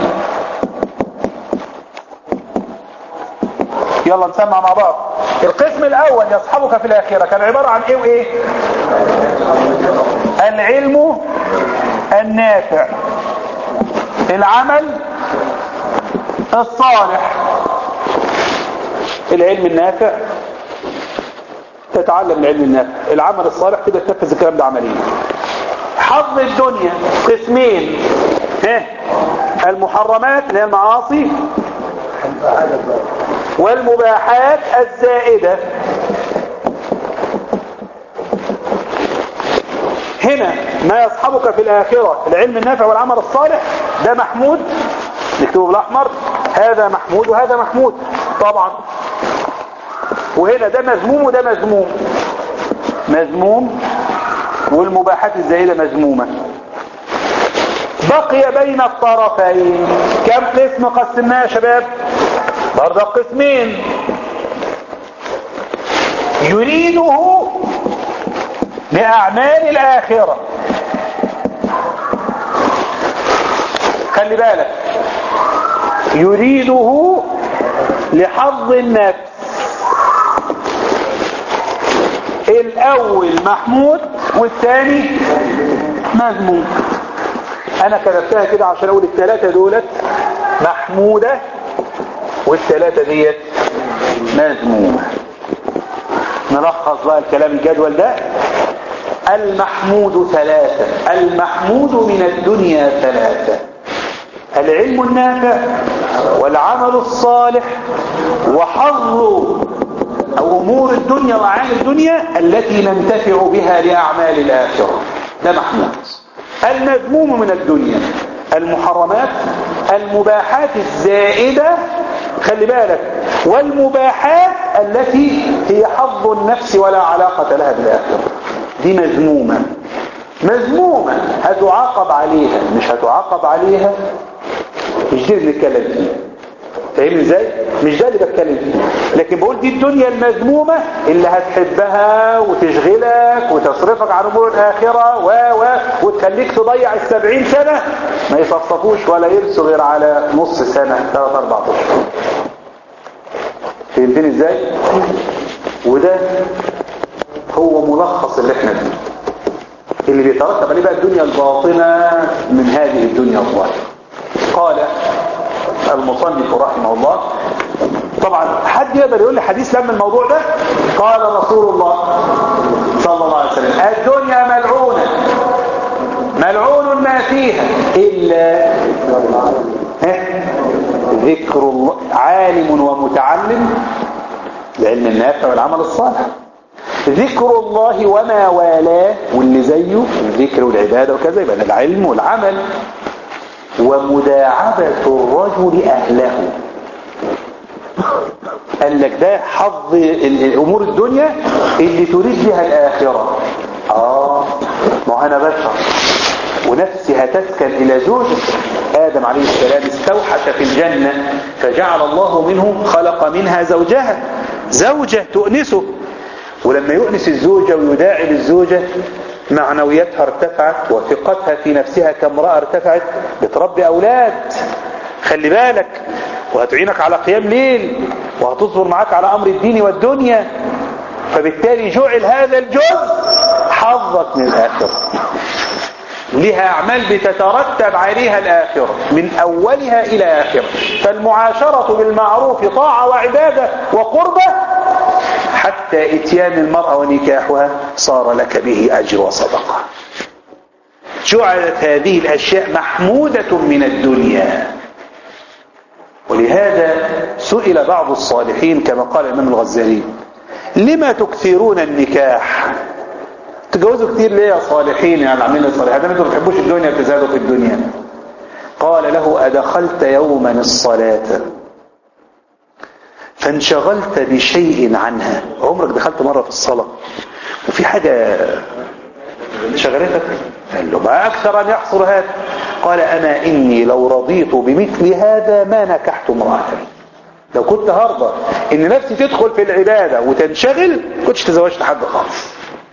يلا نسمع مع بعض القسم الأول يصحبك في الآخرة كان عبارة عن إيه وإيه العلم النافع العمل الصالح العلم النافع تتعلم العلم النافع العمل الصالح تقدر تنفذ الكلام ده عمليا حظ الدنيا قسمين ها المحرمات اللي هي المعاصي والمباحات الزائدة هنا ما يصحبك في الآخرة العلم النافع والعمل الصالح ده محمود نكتبه بالأحمر هذا محمود وهذا محمود طبعا وهنا ده مذموم وده مذموم مذموم والمباحات الزائدة مذمومة بقي بين الطرفين كم قسم قسمناه يا شباب برضه قسمين يريده لأعمال الآخرة خلي بالك يريده لحظ النفس الأول محمود والثاني مذموم أنا كتبتها كده عشان أقول الثلاثة دولت محمودة والثلاثة ديت مذمومة نلخص بقى الكلام الجدول ده المحمود ثلاثة المحمود من الدنيا ثلاثة العلم النافع والعمل الصالح وحظ أو أمور الدنيا وأعمال الدنيا التي ننتفع بها لأعمال الآخرة ده محمود المذموم من الدنيا المحرمات المباحات الزائدة خلي بالك والمباحات التي هي حظ النفس ولا علاقة لها بالآخرة دي مذمومة مذمومة هتعاقب عليها مش هتعاقب عليها مش دي اللي بنتكلم فيه فاهمني ازاي مش ده اللي بتكلم فيه لكن بقول دي الدنيا المذمومة اللي هتحبها وتشغلك وتصرفك عن امور الاخرة و و وتخليك تضيع السبعين سنة ما يصفصفوش ولا يرسوا غير على نص سنة ثلاث اربع اشهر فهمتني ازاي وده هو ملخص اللي احنا فيه اللي بيترتب عليه بقى الدنيا الباطنة من هذه الدنيا الظاهرة قال المصنف رحمه الله طبعا حد يقدر يقول لي حديث لم الموضوع ده قال رسول الله صلى الله عليه وسلم الدنيا ملعونة ملعون ما فيها إلا ذكر الله عالم ومتعلم العلم النافع والعمل الصالح ذكر الله وما والاه واللي زيه الذكر والعبادة وكذا يبقى العلم والعمل ومداعبة الرجل أهله قال لك ده حظ الأمور الدنيا اللي تريد بها الآخرة آه ما أنا بشر ونفسي هتسكن إلى زوجة آدم عليه السلام استوحش في الجنة فجعل الله منه خلق منها زوجها زوجة تؤنسه ولما يؤنس الزوجة ويداعي للزوجة معنوياتها ارتفعت وثقتها في نفسها كامرأة ارتفعت بتربي أولاد خلي بالك وهتعينك على قيام ليل وهتصبر معاك على أمر الدين والدنيا فبالتالي جعل هذا الجزء حظك من الآخرة لها أعمال بتترتب عليها الآخرة من أولها إلى آخرة فالمعاشرة بالمعروف طاعة وعبادة وقربة حتى اتيان المرأة ونكاحها صار لك به أجر وصدقة جعلت هذه الأشياء محمودة من الدنيا ولهذا سئل بعض الصالحين كما قال الإمام الغزالي لما تكثرون النكاح تجوزوا كتير ليه يا صالحين يا العاملين الصالحين انتوا ما بتحبوش الدنيا بتزهدوا في الدنيا قال له أدخلت يوما الصلاة فانشغلت بشيء عنها عمرك دخلت مرة في الصلاة وفي حاجة شغلتك قال له ما أكثر أن يحصل هذا قال أما إني لو رضيت بمثل هذا ما نكحت امرأة لو كنت هرضى إن نفسي تدخل في العبادة وتنشغل كنتش تزوجت حد خالص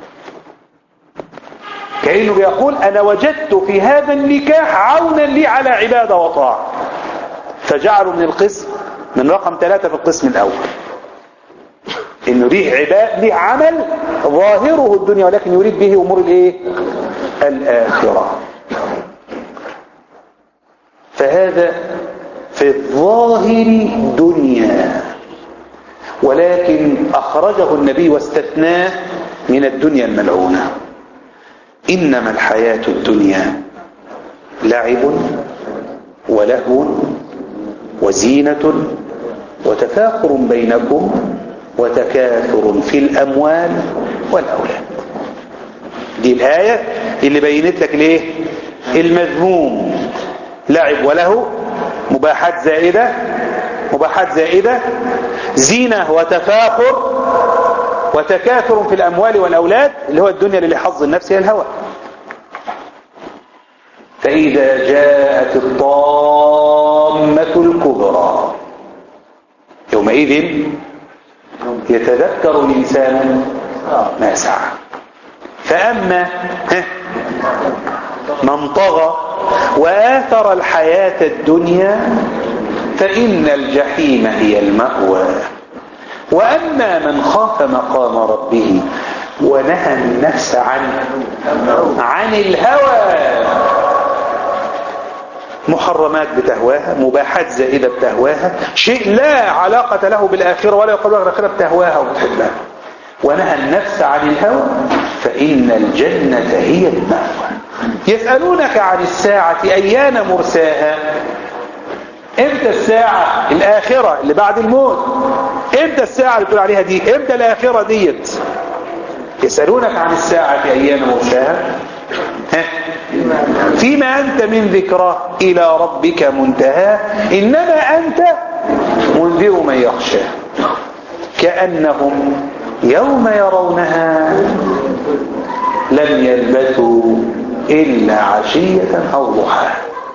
كأنه بيقول أنا وجدت في هذا النكاح عونا لي على عبادة وطاعة فجعلوا من القسم من رقم ثلاثة في القسم الأول إنه ليه عباد ليه عمل ظاهره الدنيا ولكن يريد به أمور الإيه؟ الآخرة فهذا في الظاهر دنيا ولكن أخرجه النبي واستثناه من الدنيا الملعونة إنما الحياة الدنيا لعب ولهو وزينة وتفاخر بينكم وتكاثر في الأموال والأولاد دي الآية اللي بينت لك ليه المذموم لعب وله مباحات زائدة مباحات زائدة زينة وتفاخر وتكاثر في الأموال والأولاد اللي هو الدنيا اللي حظ النفس هي الهوى فإذا جاءت الطامة الكبرى يومئذ يتذكر الإنسان ما سعى فأما من طغى وآثر الحياة الدنيا فإن الجحيم هي المأوى وأما من خاف مقام ربه ونهى النفس عن عن الهوى محرمات بتهواها مباحات زائدة بتهواها شيء لا علاقة له بالآخرة ولا يقال له الآخرة بتهواها وبتحبها ونهى النفس عن الهوى فإن الجنة هي المأوى يسألونك عن الساعة أيان مرساها امتى الساعة الآخرة اللي بعد الموت امتى الساعة اللي بتقول عليها دي امتى الآخرة ديت يسألونك عن الساعة أيان مرساها فيما أنت من ذكرى إلى ربك منتهى إنما أنت منذر من يخشى كأنهم يوم يرونها لم يلبثوا إلا عشية أو ضحاها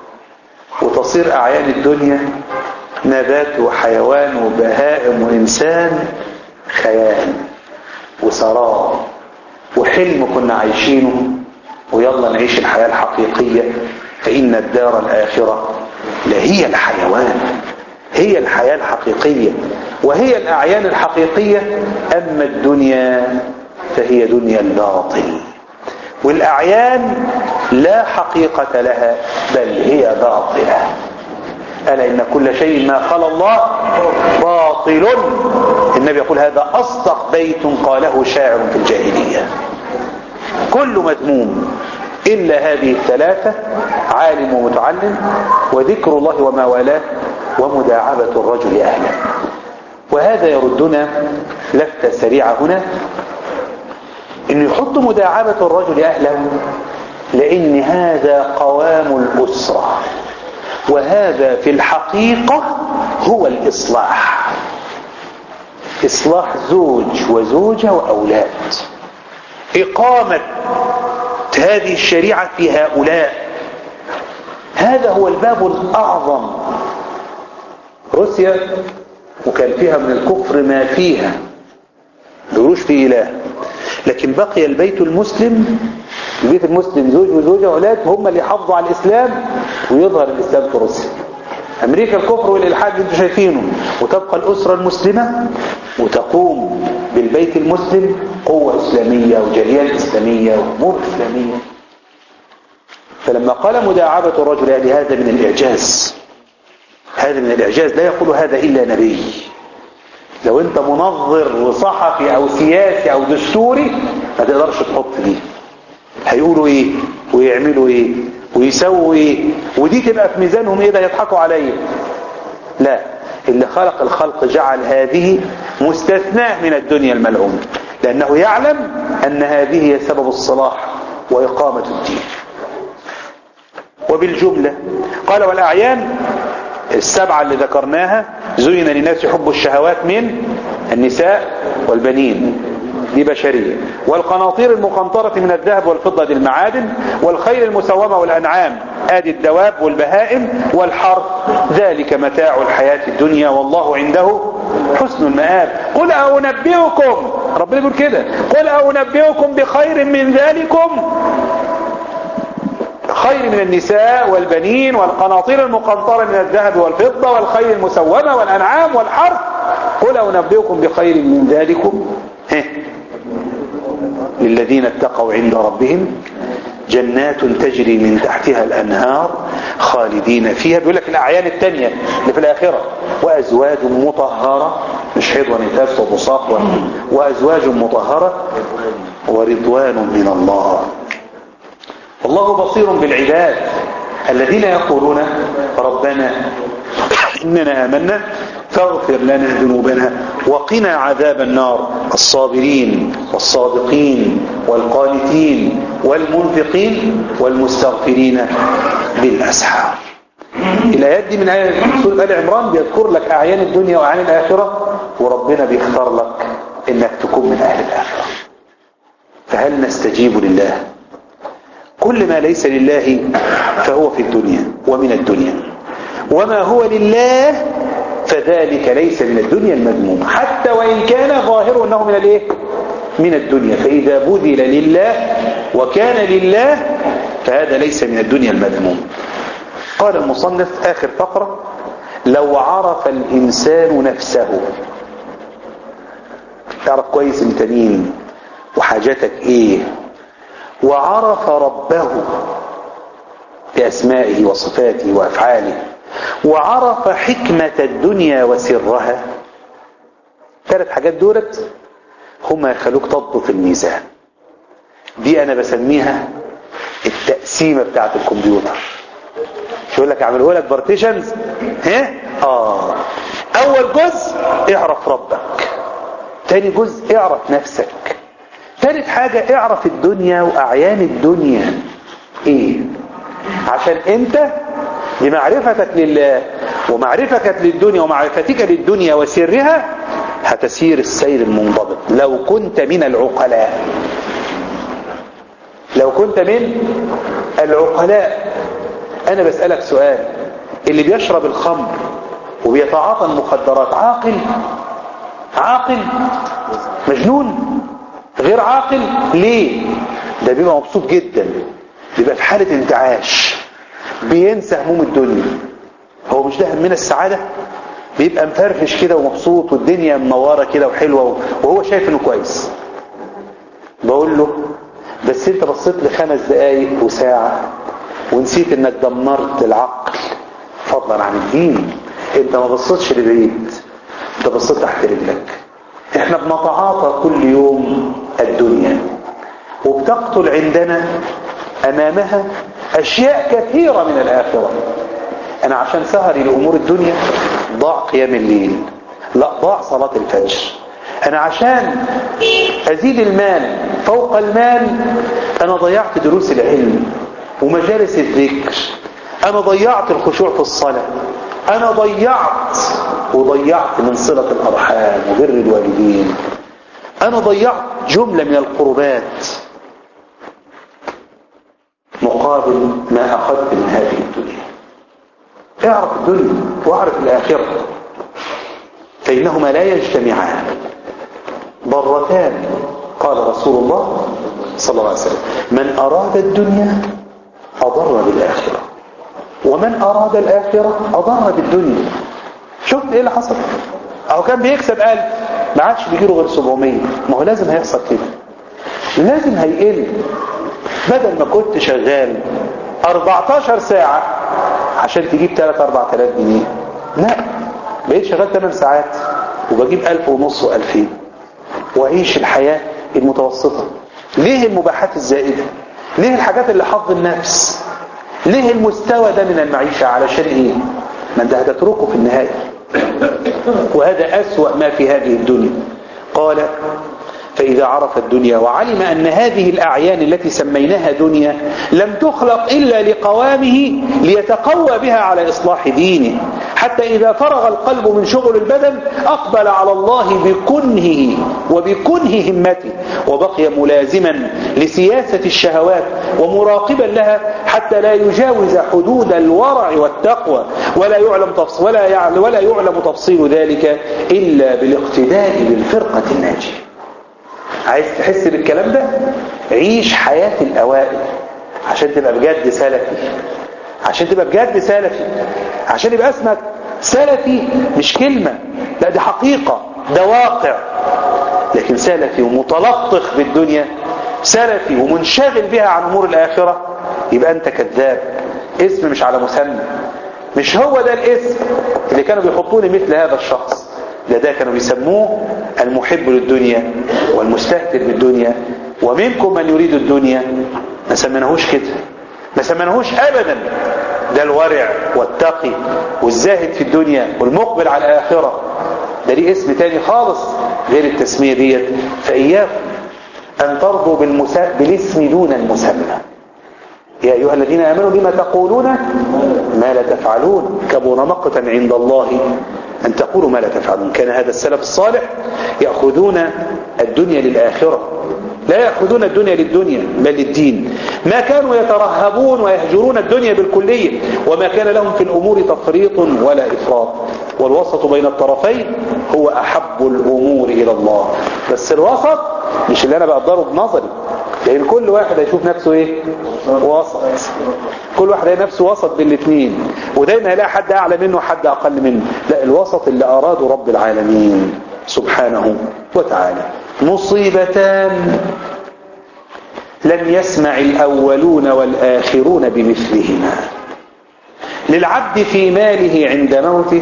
وتصير أعيان الدنيا نبات وحيوان وبهائم وإنسان خيال وسراب وحلم كنا عايشينه ويلا نعيش الحياة الحقيقية فإن الدار الآخرة لهي الحيوان هي الحياة الحقيقية وهي الأعيان الحقيقية أما الدنيا فهي دنيا الباطل والأعيان لا حقيقة لها بل هي باطلة ألا إن كل شيء ما خلى الله باطل النبي يقول هذا أصدق بيت قاله شاعر في الجاهلية كل مذموم إلا هذه الثلاثة عالم ومتعلم وذكر الله وما والاه ومداعبة الرجل أهله وهذا يردنا لفتة سريعة هنا إنه يحط مداعبة الرجل أهله لأن هذا قوام الأسرة وهذا في الحقيقة هو الإصلاح إصلاح زوج وزوجة وأولاد إقامة هذه الشريعة في هؤلاء هذا هو الباب الأعظم روسيا وكان فيها من الكفر ما فيها دروش في إله لكن بقي البيت المسلم البيت المسلم زوج وزوجة وأولاد هم اللي يحافظوا على الإسلام ويظهر الإسلام في روسيا أمريكا الكفر والإلحاد اللي انتم شايفينه وتبقى الأسرة المسلمة وتقوم بالبيت المسلم قوة إسلامية وجاليات إسلامية وأمور إسلامية فلما قال مداعبة الرجل يعني هذا من الإعجاز هذا من الإعجاز لا يقول هذا إلا نبي لو أنت منظر وصحفي أو سياسي أو دستوري ما تقدرش تحط دي هيقولوا إيه ويعملوا إيه ويسووا إيه ودي تبقى في ميزانهم إيه ده يضحكوا عليا لا اللي خلق الخلق جعل هذه مستثناه من الدنيا الملعونة لأنه يعلم أن هذه هي سبب الصلاح وإقامة الدين وبالجملة قال والأعيان السبعة اللي ذكرناها زين للناس حب الشهوات من النساء والبنين دي بشرية والقناطير المقنطرة من الذهب والفضة دي المعادن والخيل المسومة والأنعام آدي الدواب والبهائم والحرث ذلك متاع الحياة الدنيا والله عنده حسن المآب قل أنبئكم ربنا يقول كده قل أنبئكم بخير من ذلكم خير من النساء والبنين والقناطير المقنطرة من الذهب والفضة والخيل المسومة والأنعام والحرث قل أنبئكم بخير من ذلكم للذين اتقوا عند ربهم جنات تجري من تحتها الأنهار خالدين فيها بيقول لك الأعيان التانية اللي في الآخرة وأزواج مطهرة مش حيض ونفاس وبصاق وأزواج مطهرة ورضوان من الله والله بصير بالعباد الذين يقولون ربنا إننا آمنا فاغفر لنا ذنوبنا وقنا عذاب النار الصابرين والصادقين والقانتين والمنفقين والمستغفرين بالأسحار الآيات دي من آية سورة آل عمران بيذكر لك أعيان الدنيا وأعيان الآخرة وربنا بيختار لك إنك تكون من أهل الآخرة فهل نستجيب لله كل ما ليس لله فهو في الدنيا ومن الدنيا وما هو لله فذلك ليس من الدنيا المذموم حتى وإن كان ظاهره أنه من الايه من الدنيا فإذا بذل لله وكان لله فهذا ليس من الدنيا المذموم قال المصنف آخر فقرة لو عرف الإنسان نفسه تعرف كويس انت مين وحاجتك ايه وعرف ربه بأسمائه وصفاته وأفعاله وعرف حكمة الدنيا وسرها ثلاث حاجات دولت هما يخلوك تضبط الميزان دي أنا بسميها التقسيمة بتاعت الكمبيوتر شو يقول لك اعمله لك بارتيشنز ها اه اول جزء اعرف ربك تاني جزء اعرف نفسك ثالث حاجة اعرف الدنيا واعيان الدنيا ايه عشان انت بمعرفتك لله ومعرفتك للدنيا ومعرفتك للدنيا وسرها هتسير السير المنضبط لو كنت من العقلاء لو كنت من العقلاء انا بسألك سؤال اللي بيشرب الخمر وبيتعاطى المخدرات عاقل عاقل مجنون غير عاقل ليه ده بيبقى مبسوط جدا بيبقى في حالة انتعاش بينسى هموم الدنيا هو مش ده من السعادة بيبقى مفرفش كده ومبسوط والدنيا منورة كده وحلوة وهو شايف انه كويس بقول له بس انت بصيت لخمس دقايق وساعة ونسيت انك دمرت العقل فضلا عن الدين انت ما بصيتش لبعيد انت بصيت تحت رجلك احنا بنتعاطى كل يوم الدنيا وبتقتل عندنا امامها اشياء كثيرة من الاخرة انا عشان سهري لامور الدنيا ضاع قيام الليل لا ضاع صلاة الفجر انا عشان ازيد المال فوق المال انا ضيعت دروس العلم ومجالس الذكر انا ضيعت الخشوع في الصلاة انا ضيعت وضيعت من صلة الارحام وبر الوالدين انا ضيعت جملة من القربات مقابل ما اخذت من هذه الدنيا اعرف الدنيا واعرف الاخرة فانهما لا يجتمعان ضرتان قال رسول الله صلى الله عليه وسلم من اراد الدنيا أضر بالآخرة ومن أراد الآخرة أضر بالدنيا شفت إيه اللي حصل أو كان بيكسب ألف ما عادش بيجيله غير 700 ما هو لازم هيحصل كده لازم هيقل بدل ما كنت شغال 14 ساعة عشان تجيب 3 4000 جنيه لا بقيت شغال 8 ساعات وبجيب 1000 ونص و2000 وأعيش الحياة المتوسطة ليه المباحات الزائدة ليه الحاجات اللي حظ النفس ليه المستوى ده من المعيشة علشان ايه ما انت هتتركه في النهاية وهذا أسوأ ما في هذه الدنيا قال فإذا عرف الدنيا وعلم أن هذه الأعيان التي سميناها دنيا لم تخلق إلا لقوامه ليتقوى بها على إصلاح دينه حتى إذا فرغ القلب من شغل البدن أقبل على الله بكنهه وبكنه همته وبقي ملازما لسياسة الشهوات ومراقبا لها حتى لا يجاوز حدود الورع والتقوى ولا يعلم تفصيل ولا يعلم, ولا يعلم تفصيل ذلك إلا بالاقتداء بالفرقة الناجية عايز تحس بالكلام ده عيش حياة الأوائل عشان تبقى بجد سلفي عشان تبقى بجد سلفي عشان يبقى اسمك سلفي مش كلمة لا دي حقيقة ده واقع لكن سلفي ومتلطخ بالدنيا سلفي ومنشغل بها عن أمور الآخرة يبقى أنت كذاب اسم مش على مسمى مش هو ده الاسم اللي كانوا بيحطوني مثل هذا الشخص ده ده كانوا بيسموه المحب للدنيا والمستهتر بالدنيا ومنكم من يريد الدنيا ما سمناهوش كده ما سمناهوش ابدا ده الورع والتقي والزاهد في الدنيا والمقبل على الآخرة ده ليه اسم تاني خالص غير التسمية ديت فإياكم أن ترضوا بالمسا... بالاسم دون المسمى يا أيها الذين آمنوا بما تقولون ما لا تفعلون كبر مقتا عند الله أن تقولوا ما لا تفعلون كان هذا السلف الصالح يأخذون الدنيا للآخرة لا يأخذون الدنيا للدنيا بل للدين ما كانوا يترهبون ويهجرون الدنيا بالكلية وما كان لهم في الأمور تفريط ولا إفراط والوسط بين الطرفين هو أحب الأمور إلى الله بس الوسط مش اللي أنا بقدره بنظري لأن كل واحد هيشوف نفسه إيه وسط كل واحد هيلاقي نفسه وسط بين الاثنين ودايما هيلاقي حد أعلى منه وحد أقل منه لا الوسط اللي أراده رب العالمين سبحانه وتعالى مصيبتان لم يسمع الأولون والآخرون بمثلهما للعبد في ماله عند موته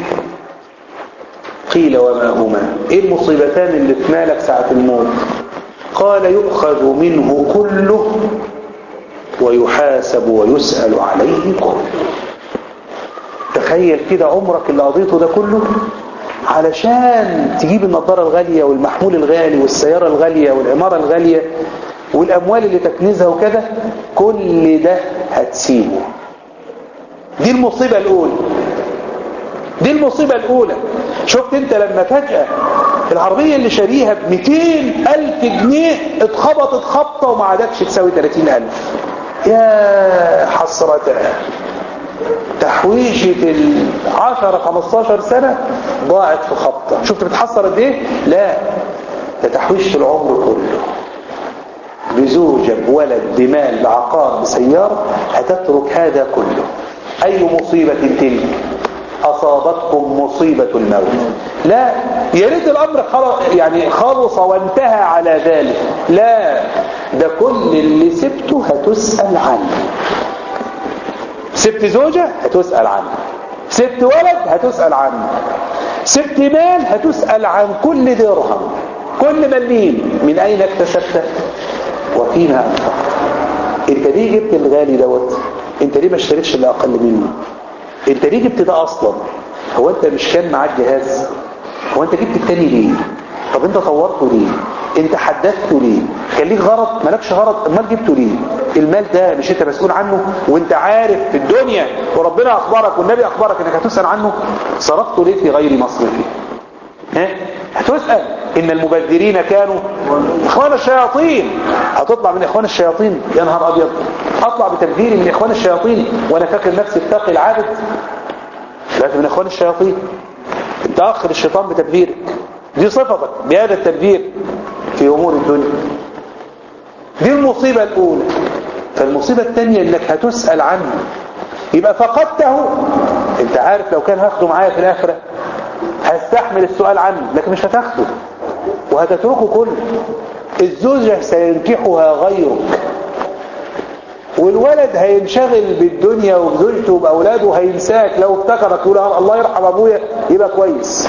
قيل وما هما ايه المصيبتان اللي في مالك ساعة الموت قال يؤخذ منه كله ويحاسب ويسأل عليه كله تخيل كده عمرك اللي قضيته ده كله علشان تجيب النظارة الغالية والمحمول الغالي والسيارة الغالية والعمارة الغالية والأموال اللي تكنزها وكده كل ده هتسيبه دي المصيبة الأولى دي المصيبة الأولى شفت انت لما فجأة العربية اللي شاريها ب 200 ألف جنيه اتخبطت خبطة وما عادتش تساوي 30 ألف يا حسرتها تحويشة ال 10 15 سنة ضاعت في خبطة شفت بتحصر قد ايه لا ده تحويشة العمر كله بزوجة بولد بمال بعقار بسيارة هتترك هذا كله أي مصيبة تلك أصابتكم مصيبة الموت لا يا ريت الأمر يعني خلص وانتهى على ذلك لا ده كل اللي سبته هتسأل عنه سبت زوجة هتسأل عنه سبت ولد هتسأل عنه سبت مال هتسأل عن كل درهم كل مليم من أين اكتسبته وفيما أنفقت انت ليه جبت الغالي دوت انت ليه ما اشتريتش اللي أقل منه انت ليه جبت ده اصلا هو انت مش كان معاك جهاز هو انت جبت التاني ليه طب انت طورته ليه انت حدثته ليه كان ليك غرض مالكش غرض امال جبته ليه المال ده مش انت مسؤول عنه وانت عارف في الدنيا وربنا اخبرك والنبي اخبرك انك هتسأل عنه صرفته ليه في غير مصرفه ها هتسأل ان المبذرين كانوا اخوان الشياطين هتطلع من اخوان الشياطين يا نهار ابيض اطلع بتبذيري من اخوان الشياطين وانا فاكر نفسي التقي العابد لكن من اخوان الشياطين انت اخر الشيطان بتبذيرك دي صفتك بهذا التبذير في امور الدنيا دي المصيبة الاولى فالمصيبة الثانية انك هتسأل عنه يبقى فقدته انت عارف لو كان هاخده معايا في الاخرة هستحمل السؤال عنه لكن مش هتاخده وهتتركه كله الزوجة سينكحها غيرك والولد هينشغل بالدنيا وبزوجته وبأولاده وهينساك لو افتكرك يقول الله يرحم أبويا يبقى كويس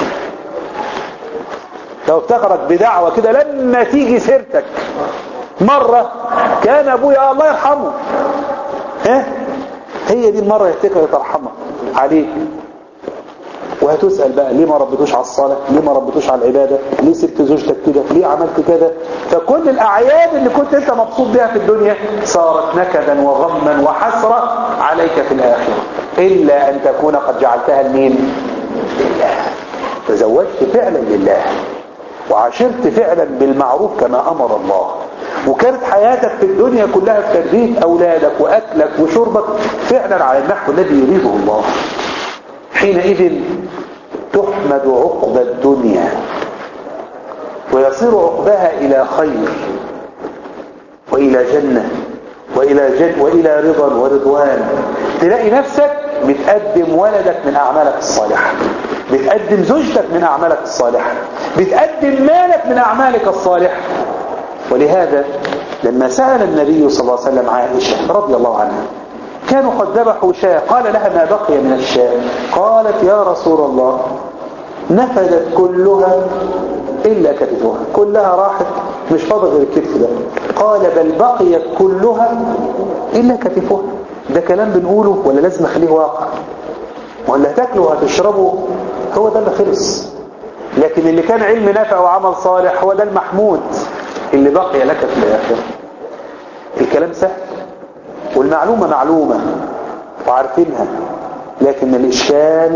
لو افتكرك بدعوة كده لما تيجي سيرتك مرة كان أبويا الله يرحمه ها هي دي المرة يفتكر ترحمها عليك وهتسأل بقى ليه ما ربيتوش على الصلاة ليه ما ربيتوش على العبادة ليه سبت زوجتك كده ليه عملت كده فكل الأعياد اللي كنت انت مبسوط بها في الدنيا صارت نكدا وغما وحسرة عليك في الآخرة إلا أن تكون قد جعلتها لمين لله تزوجت فعلا لله وعاشرت فعلا بالمعروف كما أمر الله وكانت حياتك في الدنيا كلها في تربية أولادك وأكلك وشربك فعلا على النحو الذي يريده الله حينئذ تحمد عقب الدنيا ويصير عقبها إلى خير وإلى جنة وإلى, جن وإلى رضا ورضوان تلاقي نفسك بتقدم ولدك من أعمالك الصالحة بتقدم زوجتك من أعمالك الصالحة بتقدم مالك من أعمالك الصالحة ولهذا لما سأل النبي صلى الله عليه وسلم عائشة رضي الله عنها كانوا قد ذبحوا شاة قال لها ما بقي من الشاة قالت يا رسول الله نفدت كلها إلا كتفها كلها راحت مش فاضل غير الكتف ده قال بل بقيت كلها إلا كتفها ده كلام بنقوله ولا لازم أخليه واقع ولا هتاكله وهتشربه هو ده اللي خلص لكن اللي كان علم نافع وعمل صالح هو ده المحمود اللي بقي لك في الآخرة الكلام سهل والمعلومة معلومة وعارفينها لكن الإشكال